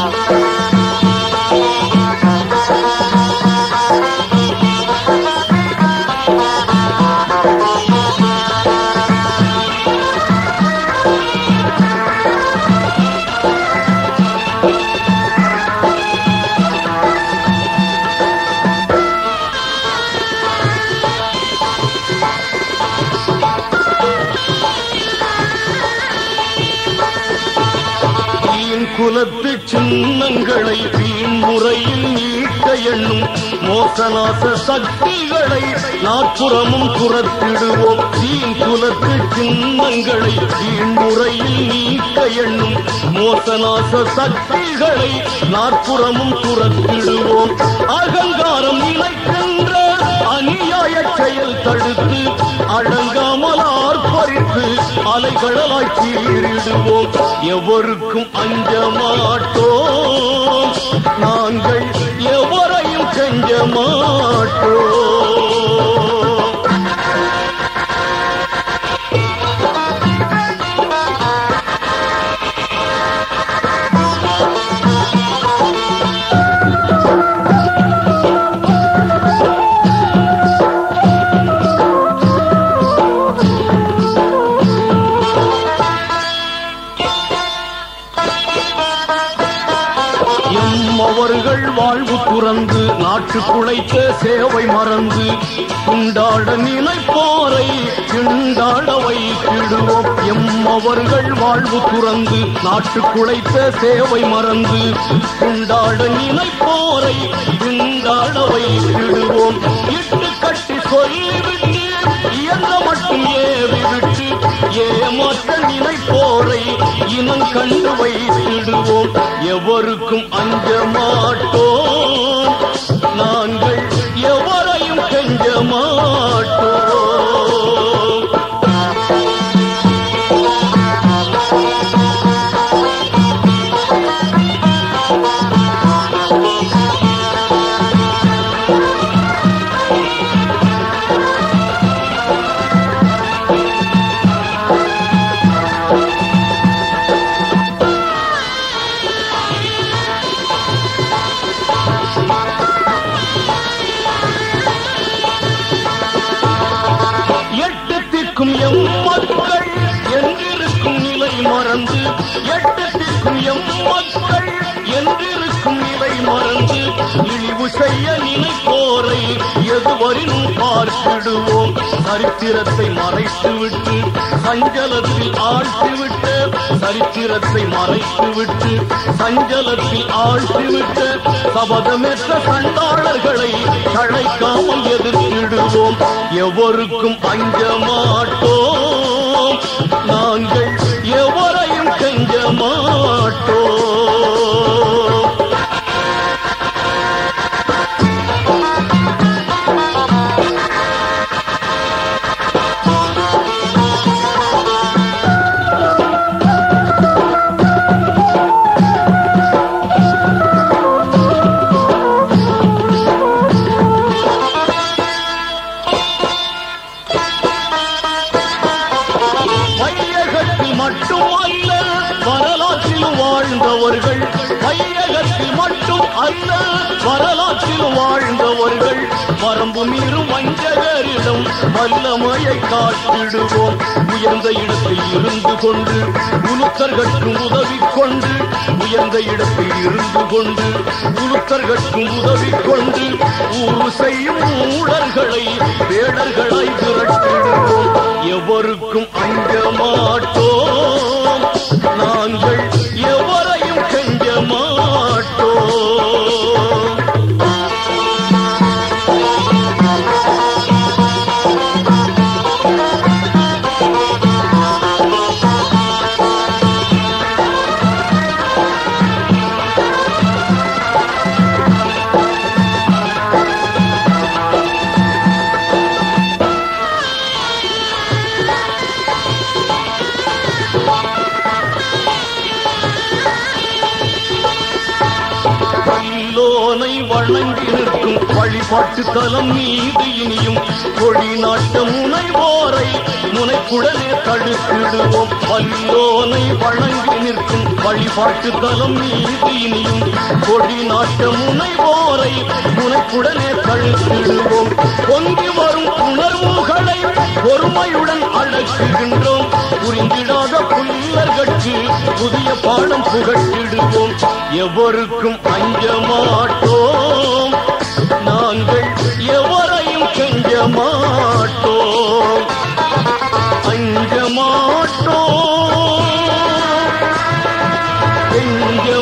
வீண் குலத்து சின்னங்களை வீண் முறையில் நீக்க எண்ணும் மோசநாச சக்திகளை நாற்புறமும் துரத்திடுவோம் வீண் குலத்து சின்னங்களை வீண் முறையில் நீக்க எண்ணும் மோசநாச சக்திகளை நாற்புறமும் துரத்திடுவோம் அகங்காரம் நினைக்கின்ற அநியாய செயல் தடுத்து அடங்காமல் ஆர்ப்பரித்து அலைகடலாய் சீரிடுவோம் எவருக்கும் அஞ்ச மாட்டோம் நாங்கள் எவரையும் செஞ்ச மாட்டோம் எம்மவர்கள் வாழ்வு துறந்து நாட்டு குழைத்த சேவை மறந்து குண்டாட நினைப்போரை கிண்டாட வைத்திடுவோம் எம்மவர்கள் வாழ்வு துறந்து நாட்டு குழைத்த சேவை மறந்து குண்டாட நினைப்போரை கிண்டாட வைத்திடுவோம் இட்டு கட்டி சொல்லிவிட்டு இயந்த மட்டும் ஏவி விட்டு ஏமாற்ற நினைப்போரை இனம் கண்டு வைத்திடுவோம் எவருக்கும் அஞ்ச மாட்டோம் நாங்கள் எவரையும் கெஞ்ச மாட்டோம் எட்டு திக்கும் எம் மக்கள் என்றிருக்கும் நிலை மறந்து எட்டு திக்கும் எம் மக்கள் என்றிருக்கும் நிலை மறந்து இழிவு செய்ய நினைப்போரை எதுவரினும் பார்த்திடுவோம் சரித்திரத்தை மறைத்துவிட்டு சஞ்சலத்தில் ஆழ்த்திவிட்டு சரித்திரத்தை மறைத்துவிட்டு சஞ்சலத்தில் ஆழ்த்திவிட்டு சபதமேற்ற சண்டாளர்களை தழைக்காமல் எதிர்த்திடுவோம் எவருக்கும் அஞ்ச மாட்டோம் நாங்கள் எவரையும் கெஞ்ச மாட்டோம் வையகத்தில் மட்டுமல்ல வரலாற்றில் வாழ்ந்தவர்கள் வையகத்தில் மட்டும் அல்ல வரலாற்றில் வாழ்ந்தவர்கள் வரம்பு மீறும் வஞ்சகரிடம் வல்லமையை காட்டிடுவோம் உயர்ந்த இடத்தில் இருந்து கொண்டு உலுத்தர்கட்கும் உதவி கொண்டு உயர்ந்த இடத்தில் இருந்து கொண்டு உலுத்தர்கட்கும் உதவி கொண்டு ஊறு செய்யும் ஊழல்களை வேடர்களாய் திரட்டிடுவோம் எவருக்கும் அஞ்ச மாட்டோம் நாங்கள் எவரையும் கெஞ்ச மாட்டோம் வணங்கி நிற்கும் வழிபாட்டு தலம் மீது இனியும் கொடி நாட்ட முனைவோரை முனைப்புடனே தடுத்திடுவோம் வல்லோனை வணங்கி நிற்கும் வழிபாட்டு தலம் மீது இனியும் கொடி நாட்ட முனைவோரை முனைப்புடனே தடுத்திடுவோம் பொங்கி வரும் உணர்வுகளை பொறுமையுடன் அடக்குகின்றோம் புரிந்திடாத புல்லர்கட்கு புதிய பாடம் புகட்டிடுவோம் எவருக்கும் அஞ்ச மாட்டோம் நாங்கள் எவரையும் கெஞ்ச மாட்டோம் அஞ்ச மாட்டோம் கெஞ்ச